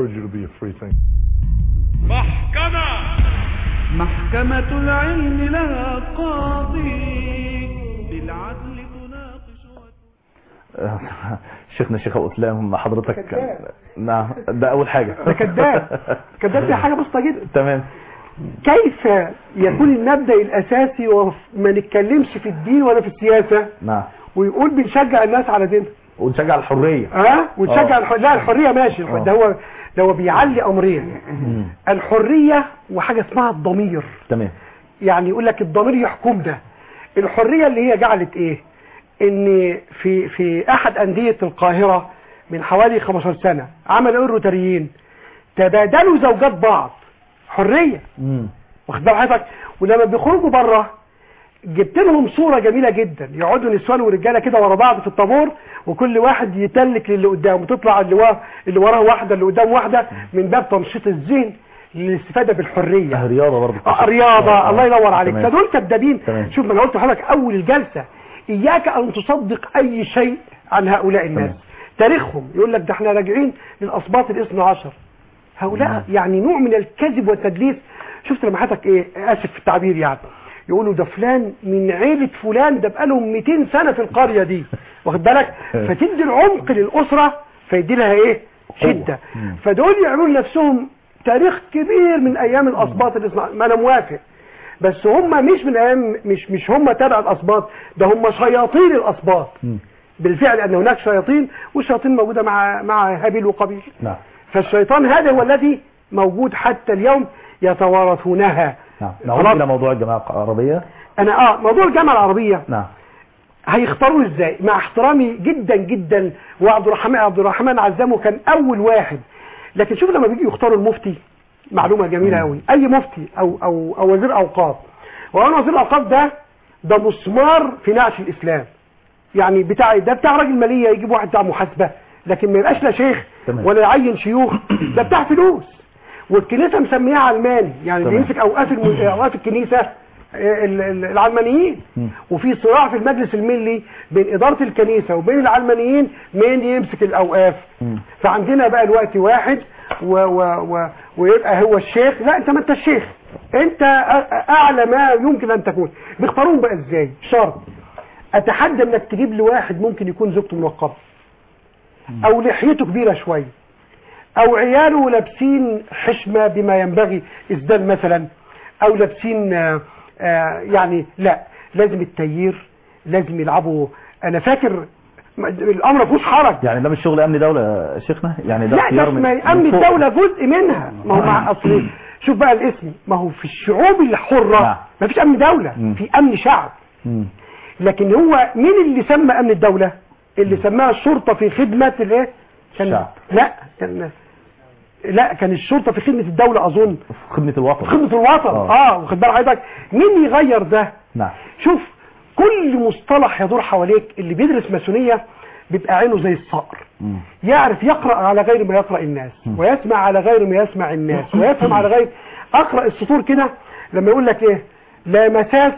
محكمة العلم لها قاضي بالعدل تناقش وتنادي شيخنا الشيخ الإسلام حضرتك نعم ده أول حاجة ده كذاب كذاب دي حاجة بسيطة جدا تمام كيف يكون المبدأ الأساسي وما نتكلمش في الدين ولا في السياسة نعم ويقول بنشجع الناس على دينها ونشجع الحرية ها ونشجع آه. الح... لا الحرية ماشي آه. ده هو ده هو بيعلي أمرين مم. الحرية وحاجة اسمها الضمير تمام يعني يقول لك الضمير يحكم ده الحرية اللي هي جعلت ايه ان في في احد اندية القاهرة من حوالي 15 سنة عملوا الروتاريين تبادلوا زوجات بعض حرية مم. واخد بال حضرتك ولما بيخرجوا بره جبت لهم صورة جميلة جدا يقعدوا نسوان ورجالة كده ورا بعض في الطابور وكل واحد يتلك للي قدامه وتطلع اللي وراه اللي وراه واحدة اللي قدام واحدة من باب تنشيط الذهن للاستفادة بالحرية آه، رياضة برضه آه، رياضة آه، الله ينور عليك تمام. فدول كذابين تمام. شوف ما انا قلت لحضرتك اول الجلسة اياك ان تصدق اي شيء عن هؤلاء الناس تمام. تاريخهم يقول لك ده احنا راجعين للاسباط الاثنى عشر هؤلاء يعني نوع من الكذب والتدليس شفت لما حضرتك ايه اسف في التعبير يعني يقولوا ده فلان من عيلة فلان ده بقالهم 200 سنة في القرية دي واخد بالك فتدي العمق للأسرة فيدي لها ايه شدة مم. فدول يعملوا لنفسهم تاريخ كبير من ايام الاسباط الإسماع- ما انا موافق بس هم مش من ايام مش مش هم تبع الاسباط ده هم شياطين الاسباط مم. بالفعل ان هناك شياطين والشياطين موجوده مع مع هابيل وقابيل نعم فالشيطان هذا هو الذي موجود حتى اليوم يتوارثونها نعم نعود خلاص. الى موضوع الجماعه العربيه انا اه موضوع الجامعه العربيه نعم هيختاروه ازاي مع احترامي جدا جدا وعبد الرحمن عبد الرحمن عزامه كان اول واحد لكن شوف لما بيجي يختاروا المفتي معلومه جميله قوي اي مفتي او او او وزير اوقاف وانا وزير الاوقاف ده ده مسمار في نعش الاسلام يعني بتاع ده بتاع راجل ماليه يجيب واحد بتاع محاسبه لكن ما يبقاش لا شيخ تمام. ولا يعين شيوخ ده بتاع فلوس والكنيسه مسميها علماني يعني اللي تمام. يمسك اوقاف الم- اوقاف الكنيسه آه، ال- ال- العلمانيين مم. وفي صراع في المجلس الملي بين إدارة الكنيسة وبين العلمانيين مين يمسك الأوقاف مم. فعندنا بقى الوقت واحد و و و ويبقى هو الشيخ لا انت ما انت الشيخ انت أ- اعلى ما يمكن ان تكون بيختاروهم بقى ازاي شرط اتحدى انك تجيب لي واحد ممكن يكون زوجته منقبه او لحيته كبيره شويه او عياله لابسين حشمه بما ينبغي ازدال مثلا او لابسين آه، آه، يعني لا لازم التيير لازم يلعبوا انا فاكر م- الامر ما فيهوش حرج يعني ده مش شغل امن دوله يا شيخنا يعني ده لا اختيار بس من ما امن من فوق. الدوله جزء منها ما هو مع اصل شوف بقى الاسم ما هو في الشعوب الحره نعم. ما فيش امن دوله مم. في امن شعب مم. لكن هو مين اللي سمى امن الدوله اللي سماها الشرطه في خدمه الايه كان الشعب. لا كان لا كان الشرطه في خدمه الدوله اظن في خدمه الوطن في خدمه الوطن آه. اه واخد بال حضرتك مين يغير ده نعم شوف كل مصطلح يدور حواليك اللي بيدرس ماسونيه بيبقى عينه زي الصقر مم. يعرف يقرأ على غير ما يقرأ الناس ويسمع على غير ما يسمع الناس ويفهم على غير أقرأ السطور كده لما يقول لك إيه لا مساس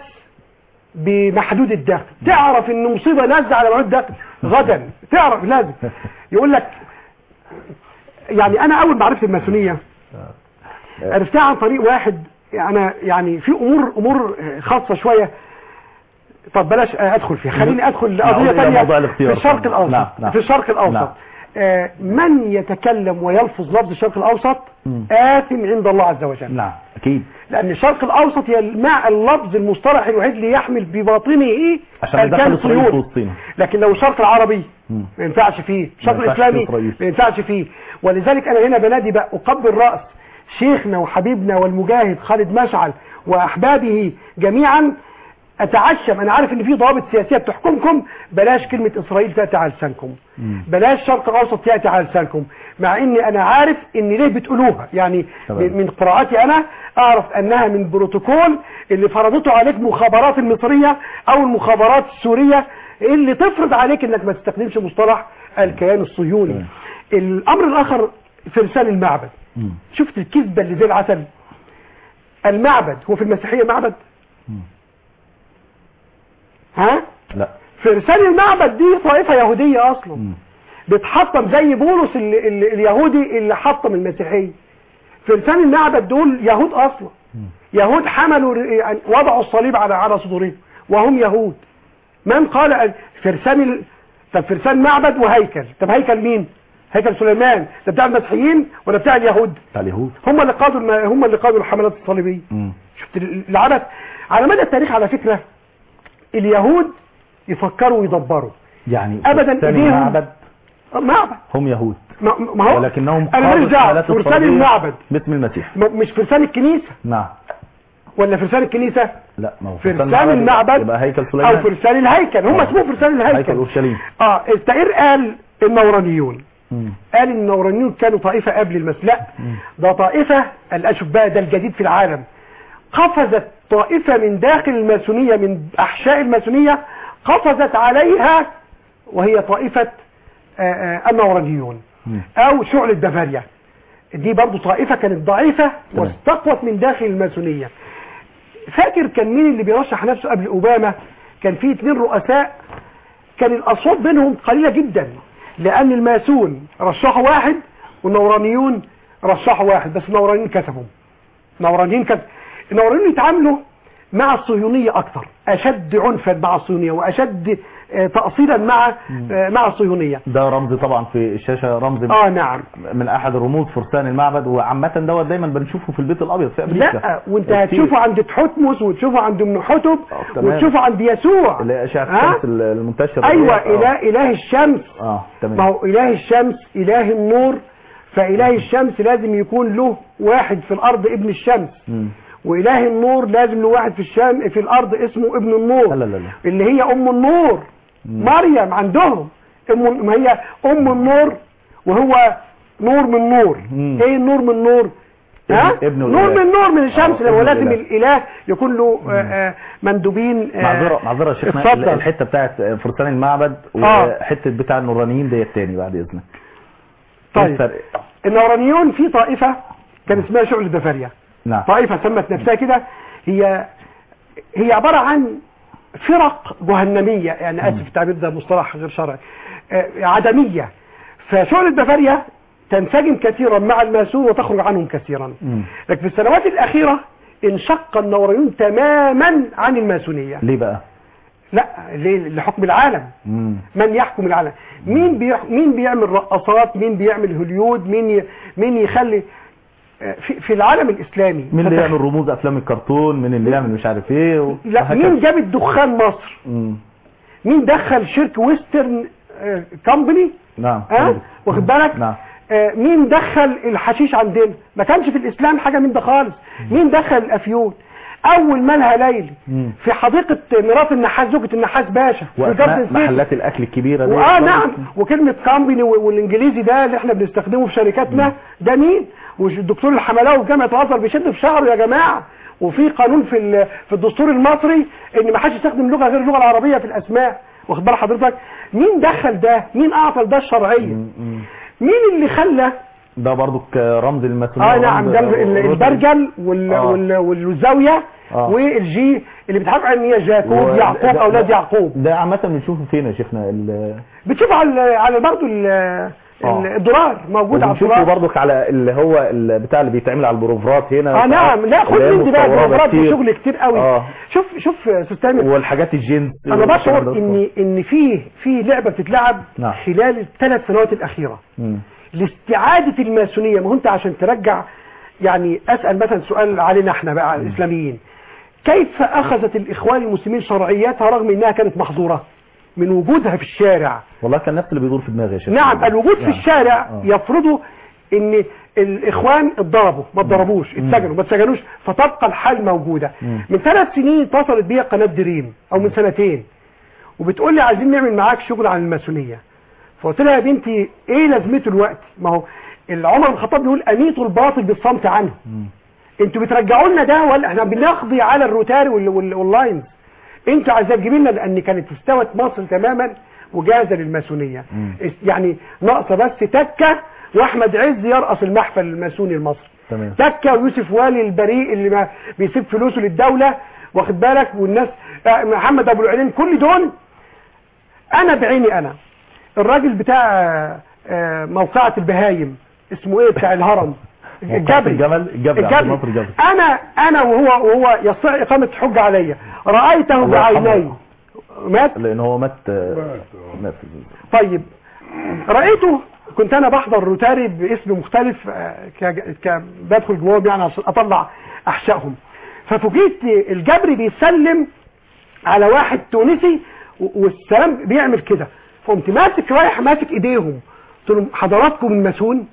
بمحدود الدخل تعرف إن مصيبة نازلة على محدود الدخل غدا تعرف لازم يقول لك يعني أنا أول ما عرفت الماسونية عرفتها عن طريق واحد أنا يعني في أمور أمور خاصة شوية طب بلاش ادخل فيها خليني ادخل نعود لقضيه إلى ثانيه موضوع في الاختيار. الشرق نعم، الاوسط نعم. في الشرق الاوسط نعم. آه، من يتكلم ويلفظ لفظ الشرق الاوسط مم. آثم عند الله عز وجل نعم اكيد لان الشرق الاوسط هي مع اللفظ المصطلح الوحيد اللي يحمل بباطنه عشان الكلام ندخل اسرائيل في الصهيوني. وسطينا لكن لو الشرق العربي مم. ما ينفعش فيه الشرق ينفعش الاسلامي فيه إسرائيل. ما ينفعش فيه ولذلك انا هنا بنادي بقى اقبل راس شيخنا وحبيبنا والمجاهد خالد مشعل واحبابه جميعا اتعشم انا عارف ان في ضوابط سياسيه بتحكمكم بلاش كلمه اسرائيل تاتي على لسانكم مم. بلاش الشرق الاوسط ياتي على لسانكم مع اني انا عارف ان ليه بتقولوها يعني تمام. من من قراءاتي انا اعرف انها من بروتوكول اللي فرضته عليك مخابرات المصريه او المخابرات السوريه اللي تفرض عليك انك ما تستخدمش مصطلح الكيان الصهيوني تمام. الامر الاخر فرسان المعبد مم. شفت الكذبه اللي زي العسل المعبد هو في المسيحيه معبد مم. ها لا فرسان المعبد دي طائفه يهوديه اصلا مم. بتحطم زي بولس ال ال اليهودي اللي حطم المسيحيه فرسان المعبد دول يهود اصلا يهود حملوا ر- يعني وضعوا الصليب على على صدورهم وهم يهود من قال أن فرسان ال... طب فرسان معبد وهيكل طب هيكل مين هيكل سليمان ده بتاع المسيحيين ولا بتاع اليهود بتاع اليهود هم اللي قادوا الم... هم اللي قادوا الحملات الصليبيه مم. شفت ال- العبث على مدى التاريخ على فكره اليهود يفكروا ويدبروا يعني أبداً فرسان إيديهم- المعبد معبد هم يهود ما ما هو ولكنهم انا قادوا ماليش دعوه الحملات فرسان الصليبية المعبد باسم المسيح م- مش فرسان الكنيسه نعم ولا فرسان الكنيسه لا ما هو فرسان المعبد يبقى هيكل او سليمان فرسان الهيكل هم آه. اسمهم فرسان هيكل الهيكل اورشليم اه التائر قال النورانيون مم. قال ان النورانيون كانوا طائفه قبل المسيح لا ده طائفه الان شوف بقى ده الجديد في العالم قفزت طائفه من داخل الماسونيه من احشاء الماسونيه قفزت عليها وهي طائفه آه، آه، النورانيون مم. او شعلة بافاريا دي برضو طائفة كانت ضعيفة تمام. واستقوت من داخل الماسونية فاكر كان مين اللي بيرشح نفسه قبل اوباما كان في اتنين رؤساء كان الاصوات بينهم قليلة جدا لان الماسون رشحوا واحد والنورانيون رشحوا واحد بس النورانيين كسبوا نورانيين كسبوا النورانيين يتعاملوا مع الصهيونية اكتر اشد عنفا مع الصهيونية واشد آه، تأصيلا مع آه، مع الصهيونية ده رمز طبعا في الشاشه رمز اه نعم من احد الرموز فرسان المعبد وعامه دوت دايما بنشوفه في البيت الابيض في امريكا لا وانت كتير. هتشوفه عند تحتمس وتشوفه عند ابن حتب آه، تمام. وتشوفه عند يسوع اللي هي اشعه ها؟ الشمس المنتشره ايوه آه. اله اله الشمس اه تمام ما هو اله الشمس اله النور فإله الشمس لازم يكون له واحد في الأرض ابن الشمس مم. وإله النور لازم له واحد في الشام في الأرض اسمه ابن النور لا لا لا اللي هي أم النور مريم عندهم أم ما هي أم النور وهو نور من نور مم. ايه النور من نور ها ابن- ابن نور الإله. من نور من الشمس آه، هو ابن لازم الإله. الاله يكون له آه، آه، مندوبين آه، معذرة معذرة يا شيخنا اتفضل. الحتة بتاعت فرسان المعبد آه. وحتة بتاع النورانيين ديت تاني بعد إذنك إيه طيب الفرق؟ النورانيون في طائفة كان اسمها شعل بافاريا نعم طائفة سمت نفسها كده هي هي عبارة عن فرق جهنمية يعني آسف التعبير ده مصطلح غير شرعي آه، عدمية فشعل البافاريا تنسجم كثيرا مع الماسون وتخرج عنهم كثيرا مم. لكن في السنوات الأخيرة انشق النورانيون تماما عن الماسونية ليه بقى؟ لا ليه؟ لحكم العالم مم. من يحكم العالم مين بيح... مين بيعمل رقصات مين بيعمل هوليود مين ي... مين يخلي آه، في, في العالم الاسلامي مين اللي فتخ- يعمل رموز افلام الكرتون مين اللي يعمل مش عارف ايه و... لا وهكذا. مين جاب الدخان مصر مم. مين دخل شركه ويسترن آه، كومباني نعم ها واخد بالك نعم آه، مين دخل الحشيش عندنا ما كانش في الاسلام حاجه من ده خالص مين دخل الافيون اول مالها ليلي مم. في حديقه ميراث النحاس زوجة النحاس باشا في واسماء جاردن سيتي. محلات الاكل الكبيره دي واه نعم وكلمة كامبني والانجليزي ده اللي احنا بنستخدمه في شركاتنا ده مين والدكتور الحملاوي في جامعة الازهر بيشد في شعره يا جماعة وفي قانون في ال- في الدستور المصري ان ما حدش يستخدم لغة غير اللغة العربية في الاسماء واخد بال حضرتك مين دخل ده مين اعطى ده الشرعية مم. مين اللي خلى ده برضو رمز الماسونيه اه نعم ورمز- ده ال- ال- البرجل وال آه. وال والزاوية آه. والجي اللي بيتحرك ان هي جاكوب و- يعقوب ده- اولاد ده- يعقوب ده عامه بنشوفه فين يا شيخنا ال- بتشوف على على برضه ال- آه. الدولار موجود على وبنشوفه الدولار برضك على اللي هو ال- بتاع اللي بيتعمل على البروفرات هنا اه نعم لا خد اللي هي من دي بقى مستوردة البروفرات دي كتير. شغل كتير قوي اه شوف شوف يا استاذ تامر والحاجات الجينز انا والكلام بشعر ده. ان ان في في لعبه بتتلعب نعم. خلال الثلاث سنوات الاخيره مم. لاستعاده الماسونيه ما هو انت عشان ترجع يعني اسال مثلا سؤال علينا احنا بقى الاسلاميين كيف اخذت الاخوان المسلمين شرعياتها رغم انها كانت محظوره من وجودها في الشارع والله كان نفس اللي بيدور في دماغي يا شيخ نعم الوجود في نعم. الشارع آه. يفرضوا ان الاخوان اتضربوا ما اتضربوش اتسجنوا ما اتسجنوش فتبقى الحال موجوده مم. من ثلاث سنين اتصلت بيا قناه دريم او من سنتين وبتقول لي عايزين نعمل معاك شغل عن الماسونيه فقلت لها يا بنتي ايه لازمته الوقت ما هو عمر بن الخطاب بيقول اميتوا الباطل بالصمت عنه مم. انتوا بترجعوا لنا ده ولا احنا بنقضي على الروتاري وال- وال- واللاينز انتوا عايزين تجيب لنا لان كانت استوت مصر تماما وجاهزه للماسونيه مم. يعني ناقصه بس تكه واحمد عز يرأس المحفل الماسوني المصري تمام تكه ويوسف والي البريء اللي ما بيسيب فلوسه للدوله واخد بالك والناس آه، محمد ابو العلين كل دول انا بعيني انا الراجل بتاع آه، موقعة البهايم اسمه ايه بتاع الهرم موقعة الجمل الجبل عبد الناصر الجبل انا انا وهو وهو يستطيع اقامه حجه علي رايته الله يرحمه. بعيني مات لان هو مات آه، مات طيب رأيته كنت انا بحضر روتاري باسم مختلف آه، ك- ك- بدخل جواهم يعني عشان اطلع احشائهم ففوجئت الجبري بيسلم على واحد تونسي و- والسلام بيعمل كده فقمت ماسك رايح ماسك ايديهم قلت لهم حضراتكم الماسون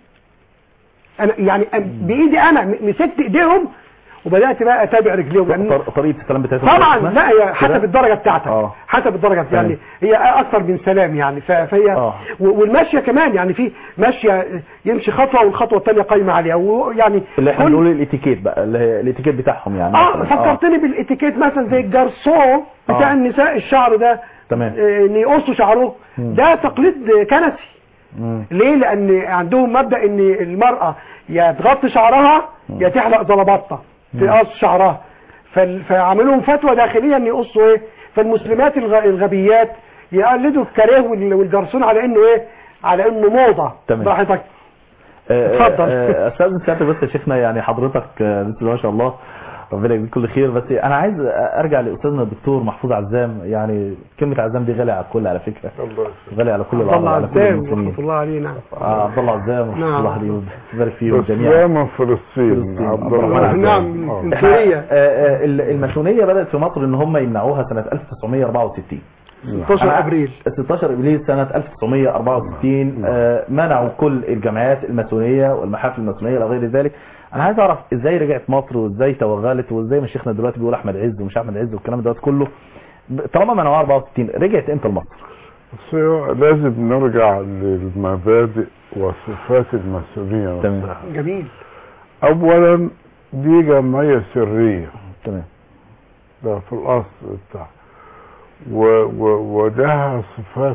انا يعني أم- بايدي انا م- مسكت ايديهم وبدات بقى اتابع رجليهم لان طر- طريقه السلام بتاعتهم طبعا اسمها؟ لا هي حسب كده؟ الدرجه بتاعتك اه حسب الدرجه تمام. يعني هي اكثر من سلام يعني ف- فهي آه. و- والماشيه كمان يعني في ماشيه يمشي خطوه والخطوه الثانيه قايمه عليها ويعني اللي احنا كل- بنقول الاتيكيت بقى اللي هي الاتيكيت بتاعهم يعني اه مثلاً. فكرتني بالاتيكيت مثلا زي الجرسون بتاع آه. النساء الشعر ده تمام آه، ان يقصوا شعره مم. ده تقليد كنسي مم. ليه لان عندهم مبدا ان المراه يا تغطي شعرها يا تحلق زلبطه تقص شعرها فال- فعملوهم فتوى داخليه ان يقصوا ايه فالمسلمات الغ- الغبيات يقلدوا الكريه وال- والجرسون على انه ايه على انه موضه تمام. براحتك آه، اتفضل. آه، استاذ سيادتك بس يا شيخنا يعني حضرتك آه، بسم الله ما شاء الله ربنا يجزيك كل خير بس انا عايز ارجع لاستاذنا الدكتور محفوظ عزام يعني كلمه عزام دي غاليه على الكل على فكره الله يسلمك. غاليه على كل عبد العرب الله على كل عزام المسلمين رحمه الله عليه نعم آه، عبد الله عزام رحمه نعم. الله عليه ويبارك فيهم بس جميعا ده من فلسطين فلسطين. عبد عبد الله الرحمن عزام. نعم آه. من إحنا- سوريا آه، آه، ال- الماسونيه بدات في مصر ان هم يمنعوها سنه 1964 16 أنا- ابريل 16 ابريل سنه 1964 آه، منعوا كل الجمعيات الماسونيه والمحافل الماسونيه الى غير ذلك انا عايز اعرف ازاي رجعت مصر وازاي توغلت وازاي ما شيخنا دلوقتي بيقول احمد عز ومش احمد عز والكلام دوت كله ب- طالما منعوها 64 رجعت امتى لمصر؟ بس هو لازم نرجع للمبادئ وصفات الماسونية تمام. نفسها جميل أولا دي جمعية سرية تمام ده في الأصل بتاع و و ولها صفات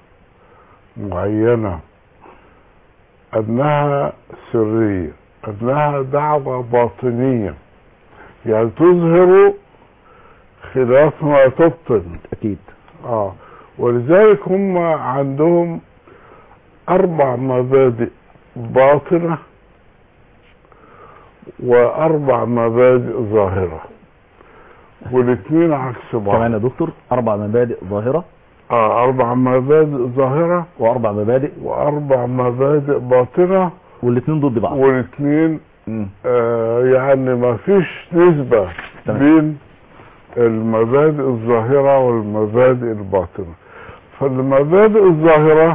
معينة أنها سرية أنها دعوة باطنية يعني تظهر خلاف ما تبطن اكيد اه ولذلك هم عندهم اربع مبادئ باطنة واربع مبادئ ظاهرة والاثنين عكس بعض كمان يا دكتور اربع مبادئ ظاهره اه اربع مبادئ ظاهرة واربع مبادئ واربع مبادئ باطنة والاثنين ضد بعض والاثنين مم. آه يعني ما فيش نسبة تمام. بين المبادئ الظاهرة والمبادئ الباطنة فالمبادئ الظاهرة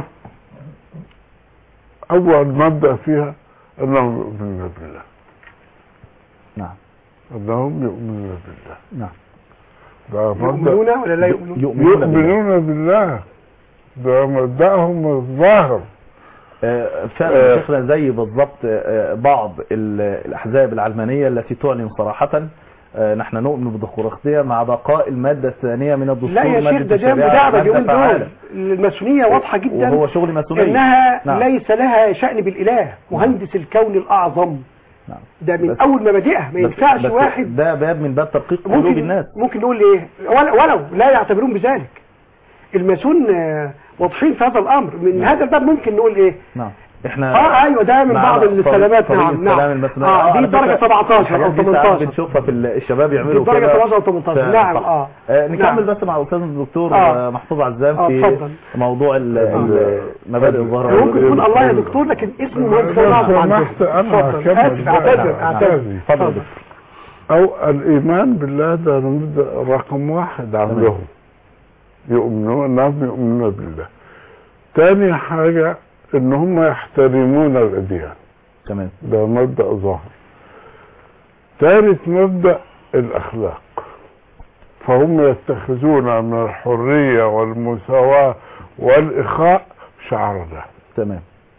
أول مبدأ فيها أنهم يؤمنون بالله نعم أنهم يؤمنون بالله نعم ده مبدأ يؤمنون ولا لا يؤمنون يؤمنون بالله. يؤمنون بالله ده مبدأهم الظاهر آه، فعلا آه. شيخنا زي بالضبط آه، بعض ال- الاحزاب العلمانيه التي تعلن صراحه آه، نحن نؤمن بالديمقراطيه مع بقاء الماده الثانيه من الدستور لا يا مادة شيخ ده ده الشريعة، مدعبة مادة اليومين فعالة. دول الماسونية واضحة جدا وهو شغل ماسونيه انها نعم. ليس لها شأن بالاله مهندس الكون الاعظم نعم. ده من بس- اول مبادئها ما بس- ينفعش بس واحد ده باب من باب تدقيق قلوب ممكن الناس ممكن نقول ايه ولو, ولو لا يعتبرون بذلك الماسون آه، واضحين في هذا الامر من نعم. هذا الباب ممكن نقول ايه نعم احنا اه ايوه ده من معنا بعض طريق- السلامات طريق نعم السلام نعم الماسونية. اه دي على فكرة درجة 17 الحاجات او دي ساعات 18 بنشوفها في ال- الشباب يعملوا دي درجة كده 17 أو 18 ف- نعم صح. اه آه، نكمل نعم. بس مع الاستاذ الدكتور آه. آه، محفوظ عزام آه، في اتفضل. موضوع ال- ال- مبادئ الظاهره ممكن يكون الله يا دكتور لكن اسمه مهندس لو الأعظم عندهم. سمحت أنا اتفضل. هكمل آسف، بقى. اعتذر نعم. اعتذر اتفضل يا دكتور. أو الإيمان بالله ده مبدأ رقم واحد عندهم يؤمنون أنهم يؤمنون بالله تاني حاجة إن هم يحترمون الأديان تمام ده مبدأ ظاهر ثالث مبدأ الأخلاق فهم يتخذون من الحرية والمساواة والإخاء شعار الله تمام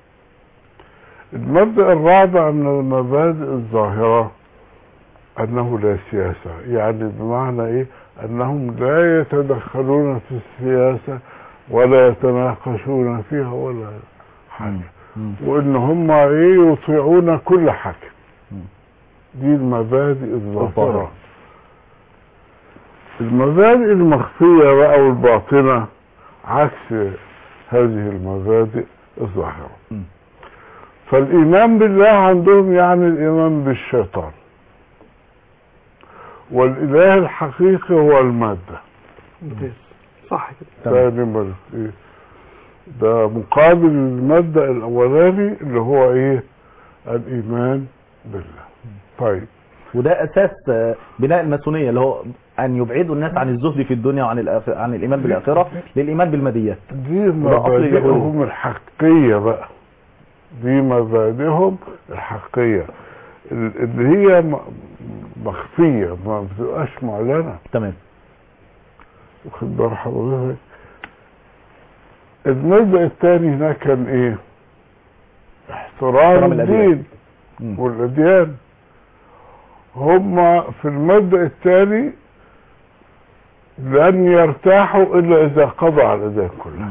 المبدأ الرابع من المبادئ الظاهرة أنه لا سياسة يعني بمعنى إيه أنهم لا يتدخلون في السياسة ولا يتناقشون فيها ولا حاجة مم. وإن هم إيه يطيعون كل حاكم مم. دي المبادئ الظاهرة. الظاهرة المبادئ المخفية بقى والباطنة عكس هذه المبادئ الظاهرة مم. فالإيمان بالله عندهم يعني الإيمان بالشيطان والإله الحقيقي هو المادة ممتاز صح كده تمام. ثاني مبدأ إيه؟ ده مقابل المبدأ الأولاني اللي هو إيه الإيمان بالله طيب وده اساس آه، بناء الماسونيه اللي هو ان يبعدوا الناس عن الزهد في الدنيا وعن الآخرة عن الايمان بالاخره للايمان بالماديات دي وده أصل اليهود. مبادئهم الحقيقية بقى دي مبادئهم الحقيقية ال- اللي هي م- مخفية ما بتبقاش معلنة تمام واخد بال حضرتك المبدأ الثاني هناك كان ايه احترام احترام الأديان. الدين مم. والأديان هم في المبدأ الثاني لن يرتاحوا إلا إذا قضى على الأديان كلها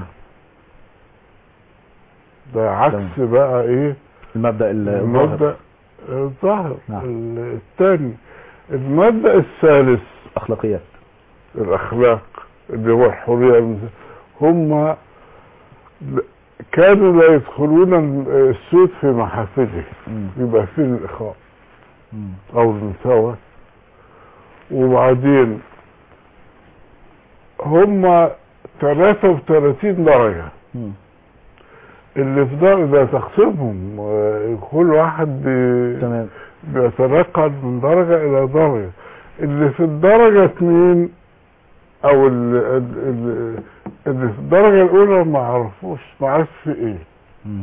ده عكس بقى إيه المبدا الظاهر المبدأ الظاهر نعم. الثاني المبدأ الثالث اخلاقيات الأخلاق اللي هو الحرية المس- هم ل- كانوا لا يدخلون السود في محافله مم. يبقى فيه الإخاء مم. أو المساواة وبعدين هم 33 درجة مم. اللي في درجة تقسمهم آه، كل واحد بي- تمام بيتنقل من درجة إلى درجة اللي في الدرجة اتنين أو ال- ال- ال- اللي في الدرجة الأولى ما عرفوش ما عرفش في إيه مم.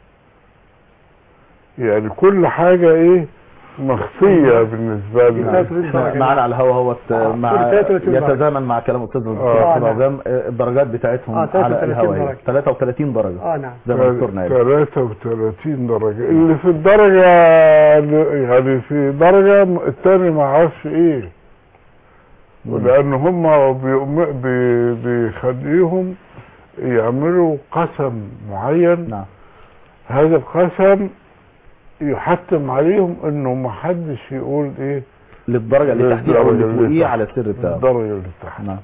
يعني كل حاجة إيه مخفية بالنسبة لنا احنا معانا على الهوا هو مع 33 درجة. يتزامن مع كلام استاذ آه، الدكتور نعم. عظام آه، الدرجات بتاعتهم آه، على 33 الهوا هي درجة. 33 درجة اه نعم زي ما دكتورنا قال 33 درجة اللي في الدرجة يعني في درجة التاني ما عرفش ايه ولان هم بيؤم- بي- بيخليهم يعملوا قسم معين نعم هذا القسم يحتم عليهم انه ما حدش يقول ايه للدرجة اللي تحتيه او اللي للدرجة فوقيه تحت. على السر بتاعه الدرجة اللي تحت نعم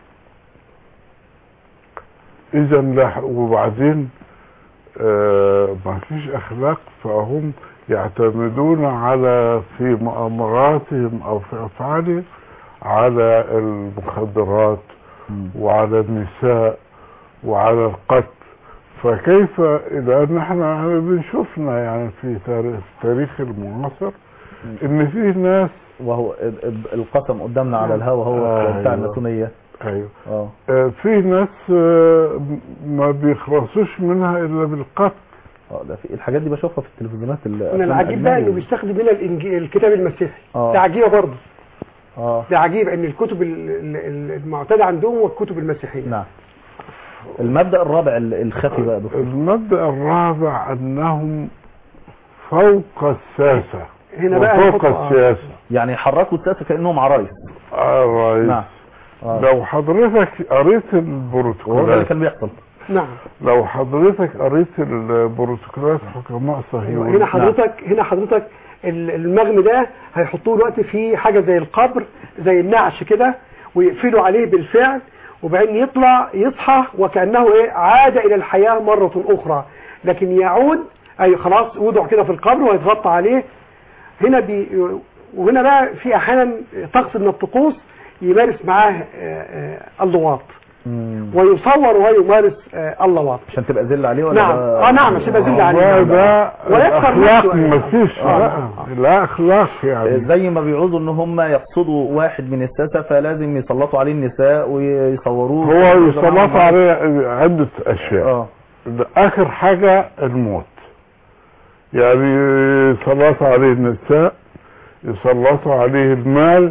اذا لا وبعدين آه ما فيش اخلاق فهم يعتمدون على في مؤامراتهم او في افعالهم على المخدرات مم. وعلى النساء وعلى القتل فكيف لان احنا بنشوفنا يعني في تاريخ, التاريخ المعاصر ان في ناس وهو ال- ال- القسم قدامنا على الهوا هو آه، بتاع أيوة. الماسونية ايوه اه آه، في ناس آه، ما بيخلصوش منها الا بالقتل اه ده في الحاجات دي بشوفها في التلفزيونات ال- من الأفلام العجيب بقى انه الأجنبي. بيستخدم هنا الإنجيل الكتاب المسيحي آه. ده عجيبه برضه اه ده عجيب ان الكتب ال- ال- المعتاده عندهم والكتب المسيحيه نعم المبدأ الرابع ال- الخفي بقى يا دكتور المبدأ الرابع أنهم فوق الساسة هنا بقى وفوق هنحط- آه. السياسة يعني حركوا السياسة كأنهم عرايس آه، رئيس نعم آه. لو حضرتك قريت وهو ده اللي البروتوكولات كان بيحصل نعم لو حضرتك قريت البروتوكولات حكماء صهيون هنا حضرتك هنا حضرتك ال- المغني ده هيحطوه دلوقتي في حاجه زي القبر زي النعش كده ويقفلوا عليه بالفعل وبعدين يطلع يصحى وكانه ايه عاد الى الحياه مره اخرى لكن يعود اي خلاص وضع كده في القبر ويتغطى عليه هنا بي وهنا بقى في احيانا طقس من الطقوس يمارس معاه آه، آه، اللواط مم. ويصور وهو يمارس آه، اللواط عشان تبقى ذل عليه ولا نعم ده- اه نعم عشان يبقى ذل ده عليه ده ويكفر الأخلاق نفسه. مفيش آه. لا لا أخلاق يعني زي ما بيعوزوا ان هم يقصدوا واحد من الساسة فلازم يسلطوا عليه النساء ويصوروه هو يسلط عليه عدة أشياء اه اخر حاجة الموت يعني يسلطوا عليه النساء يسلطوا عليه المال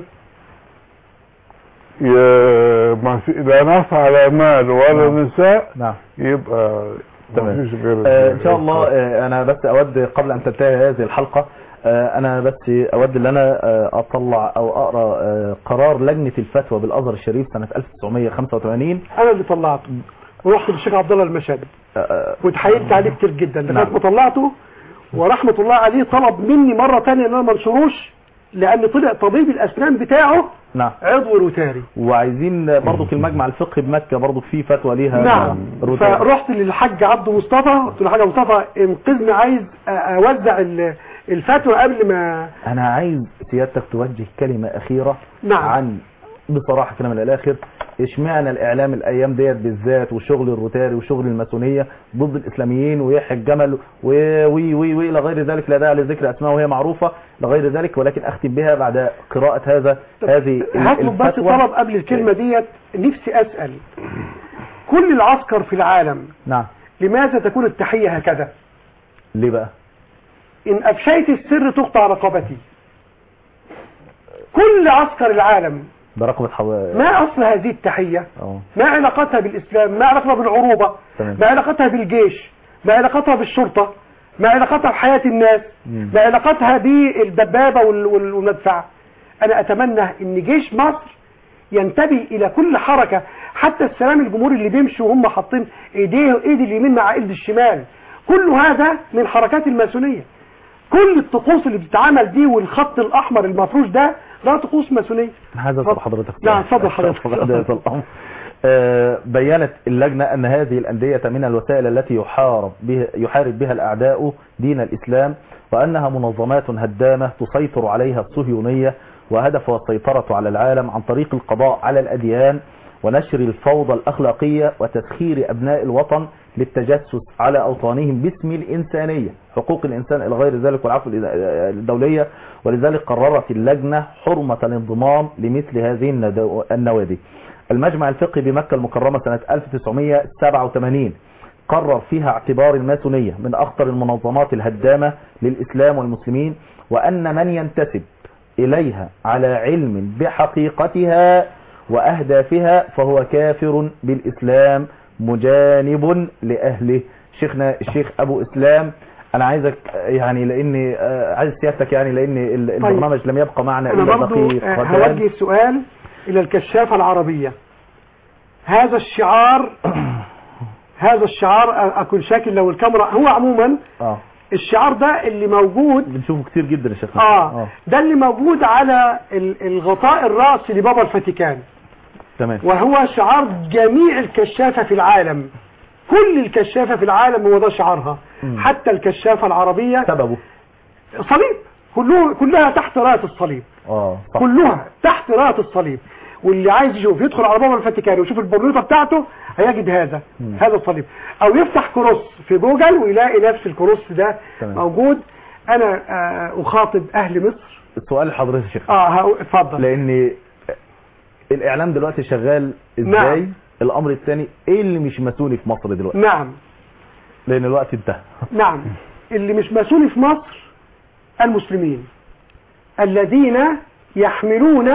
ي... ما في لا نفع لا مال ولا نعم. نساء نعم يبقى ما تمام. فيش غير آه ان شاء الله آه انا بس اود قبل ان تنتهي هذه الحلقة آه انا بس اود ان انا آه اطلع او اقرا آه قرار لجنة الفتوى بالازهر الشريف سنة 1985 انا اللي طلعته ورحت للشيخ عبد الله المشهدي آه، آه، واتحايلت عليه كتير جدا لغايه نعم. ما طلعته ورحمه الله عليه طلب مني مره ثانيه ان انا ما انشروش لان طلع طبيب الاسنان بتاعه نعم عضو روتاري وعايزين برضو في المجمع الفقهي بمكة برضو في فتوى ليها نعم روتين. فرحت للحاج عبد مصطفى قلت له حاج عبد مصطفى انقذني عايز أ- اوزع ال- الفتوى قبل ما انا عايز سيادتك توجه كلمة اخيرة نعم. عن بصراحة كده من الاخر اشمعنى الاعلام الايام ديت بالذات وشغل الروتاري وشغل الماسونية ضد الاسلاميين ويحيى الجمل و- وي وي وي الى غير ذلك لا داعي لذكر اسماء وهي معروفة لغير ذلك ولكن اختم بها بعد قراءة هذا هذه ال- هطلب بس الفتوى. طلب قبل الكلمه ديت نفسي اسال كل العسكر في العالم نعم لماذا تكون التحيه هكذا ليه بقى إن أفشيت السر تقطع رقبتي كل عسكر العالم ده رقبة حو... ما أصل هذه التحية اه ما علاقتها بالإسلام ما علاقتها بالعروبة تمام. ما علاقتها بالجيش ما علاقتها بالشرطة ما علاقتها بحياة الناس مم. ما علاقتها بالدبابة وال- وال- والمدفع أنا أتمنى أن جيش مصر ينتبه إلى كل حركة حتى السلام الجمهوري اللي بيمشوا وهم حاطين إيديه إيد اليمين مع إيد الشمال كل هذا من حركات الماسونية كل الطقوس اللي بتتعمل دي والخط الأحمر المفروش ده ده طقوس ماسونية هذا اتفضل. حضرتك نعم اتفضل حضرتك هذا الأمر. آه، بيّنت اللجنة أن هذه الأندية من الوسائل التي يحارب بها يحارب بها الأعداء دين الإسلام وأنها منظمات هدامة تسيطر عليها الصهيونية وهدفها السيطرة على العالم عن طريق القضاء على الأديان ونشر الفوضى الأخلاقية وتسخير أبناء الوطن للتجسس على أوطانهم باسم الإنسانية حقوق الإنسان إلى غير ذلك والعفو الدولية ولذلك قررت اللجنة حرمة الانضمام لمثل هذه الندو- النوادي المجمع الفقهي بمكة المكرمة سنة 1987 قرر فيها اعتبار الماسونية من أخطر المنظمات الهدامة للإسلام والمسلمين وأن من ينتسب إليها على علم بحقيقتها وأهدافها فهو كافر بالإسلام مجانب لأهله شيخنا الشيخ أبو إسلام أنا عايزك يعني لأني آه، عايز سيادتك يعني لأن ال- البرنامج لم يبقى معنا انا إلا برضو دقيقتين آه، هوجه السؤال الى الكشافة العربية هذا الشعار هذا الشعار آه، اكون شاكل لو الكاميرا هو عموما اه الشعار ده اللي موجود بنشوفه كتير جدا يا شيخ اه ده اللي موجود على ال- الغطاء الرأسي لبابا الفاتيكان تمام وهو شعار جميع الكشافة في العالم كل الكشافة في العالم هو ده شعارها مم. حتى الكشافة العربية سببه صليب كله كلها تحت راية الصليب اه صح كلها تحت راية الصليب واللي عايز يشوف يدخل على بابا الفاتيكان ويشوف البرنيطة بتاعته هيجد هذا مم. هذا الصليب او يفتح كروس في جوجل ويلاقي نفس الكروس ده تمام. موجود انا آه، اخاطب اهل مصر السؤال لحضرتك يا شيخ اه هقول- اتفضل لان الاعلام دلوقتي شغال ازاي نعم. الامر الثاني ايه اللي مش ماسوني في مصر دلوقتي نعم لان الوقت انتهى نعم اللي مش مسؤول في مصر المسلمين الذين يحملون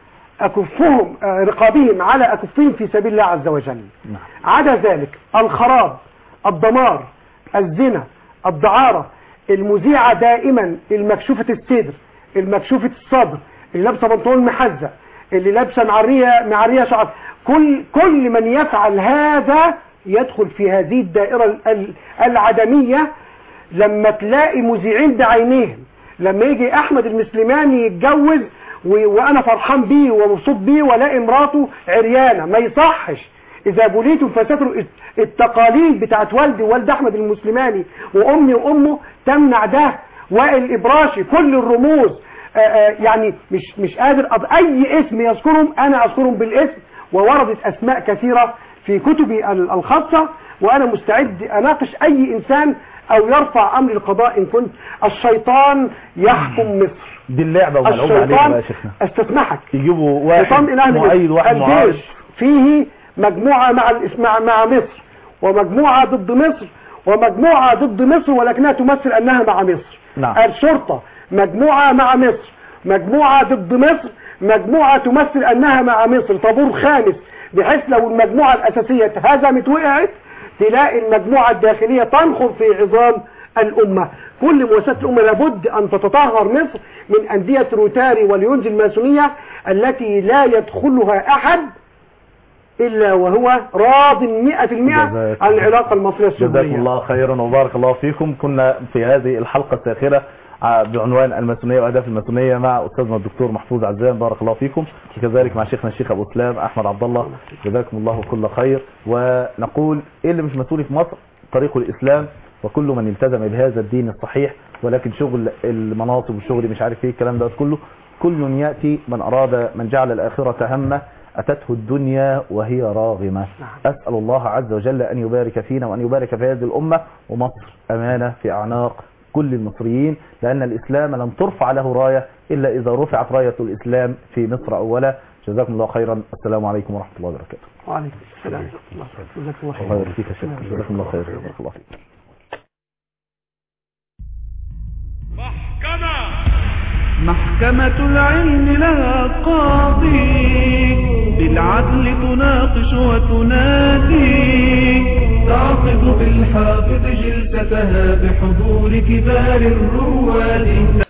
أكفهم آه، رقابهم على أكفهم في سبيل الله عز وجل نعم. عدا ذلك الخراب الدمار الزنا الدعارة المذيعة دائما المكشوفة الصدر المكشوفة الصدر اللي لابسة بنطلون محزق اللي لابسة معرية معرية شعر كل كل من يفعل هذا يدخل في هذه الدائرة ال- ال- العدمية لما تلاقي مذيعين بعينيهم لما يجي احمد المسلماني يتجوز و... وانا فرحان بيه ومبسوط بيه والاقي مراته عريانه ما يصحش اذا بليتم فستروا الت- التقاليد بتاعت والدي ووالد احمد المسلماني وامي وامه تمنع ده وائل الابراشي كل الرموز آآ آآ يعني مش مش قادر أض... اي اسم يذكرهم انا اذكرهم بالاسم ووردت اسماء كثيره في كتبي ال- الخاصه وانا مستعد اناقش اي انسان او يرفع امر القضاء ان كنت الشيطان يحكم مصر دي اللعبه وملعوب عليها بقى الشيطان يا شيخنا استسمحك يجيبوا شيطان واحد الاهلي مؤيد واحد معارض الجيش فيه مجموعة مع الإس- مع مع مصر ومجموعة ضد مصر ومجموعة ضد مصر ولكنها تمثل أنها مع مصر نعم. الشرطة مجموعة مع مصر مجموعة ضد مصر مجموعة تمثل أنها مع مصر طابور خامس بحيث لو المجموعة الأساسية اتهزمت وقعت تلاقي المجموعة الداخلية تنخر في عظام الأمة كل مؤسسات الأمة لابد أن تتطهر مصر من أندية روتاري واليونز الماسونية التي لا يدخلها أحد إلا وهو راض مئة في المئة جزاك عن العلاقة المصرية جزاكم السورية الله خيرا وبارك الله فيكم كنا في هذه الحلقة الساخرة ع- بعنوان الماسونية وأهداف الماسونية مع أستاذنا الدكتور محفوظ عزام بارك الله فيكم وكذلك مع شيخنا الشيخ أبو سلام أحمد عبد الله جزاكم الله كل خير ونقول إيه اللي مش مسؤول في مصر طريق الإسلام وكل من التزم بهذا الدين الصحيح ولكن شغل المناصب والشغل مش عارف ايه الكلام ده كله كل يأتي من أراد من جعل الآخرة همه أتته الدنيا وهي راغمة أسأل الله عز وجل أن يبارك فينا وأن يبارك في هذه الأمة ومصر أمانة في أعناق كل المصريين لأن الإسلام لم ترفع له راية إلا إذا رفعت راية الإسلام في مصر أولا جزاكم الله خيرا السلام عليكم ورحمة الله وبركاته وعليكم السلام جزاكم الله خير الله يبارك فيك يا شيخ جزاكم الله خير بارك الله فيك محكمة العلم لها قاضي بالعدل تناقش وتنادي تعقد بالحافظ جلستها بحضور كبار الرواد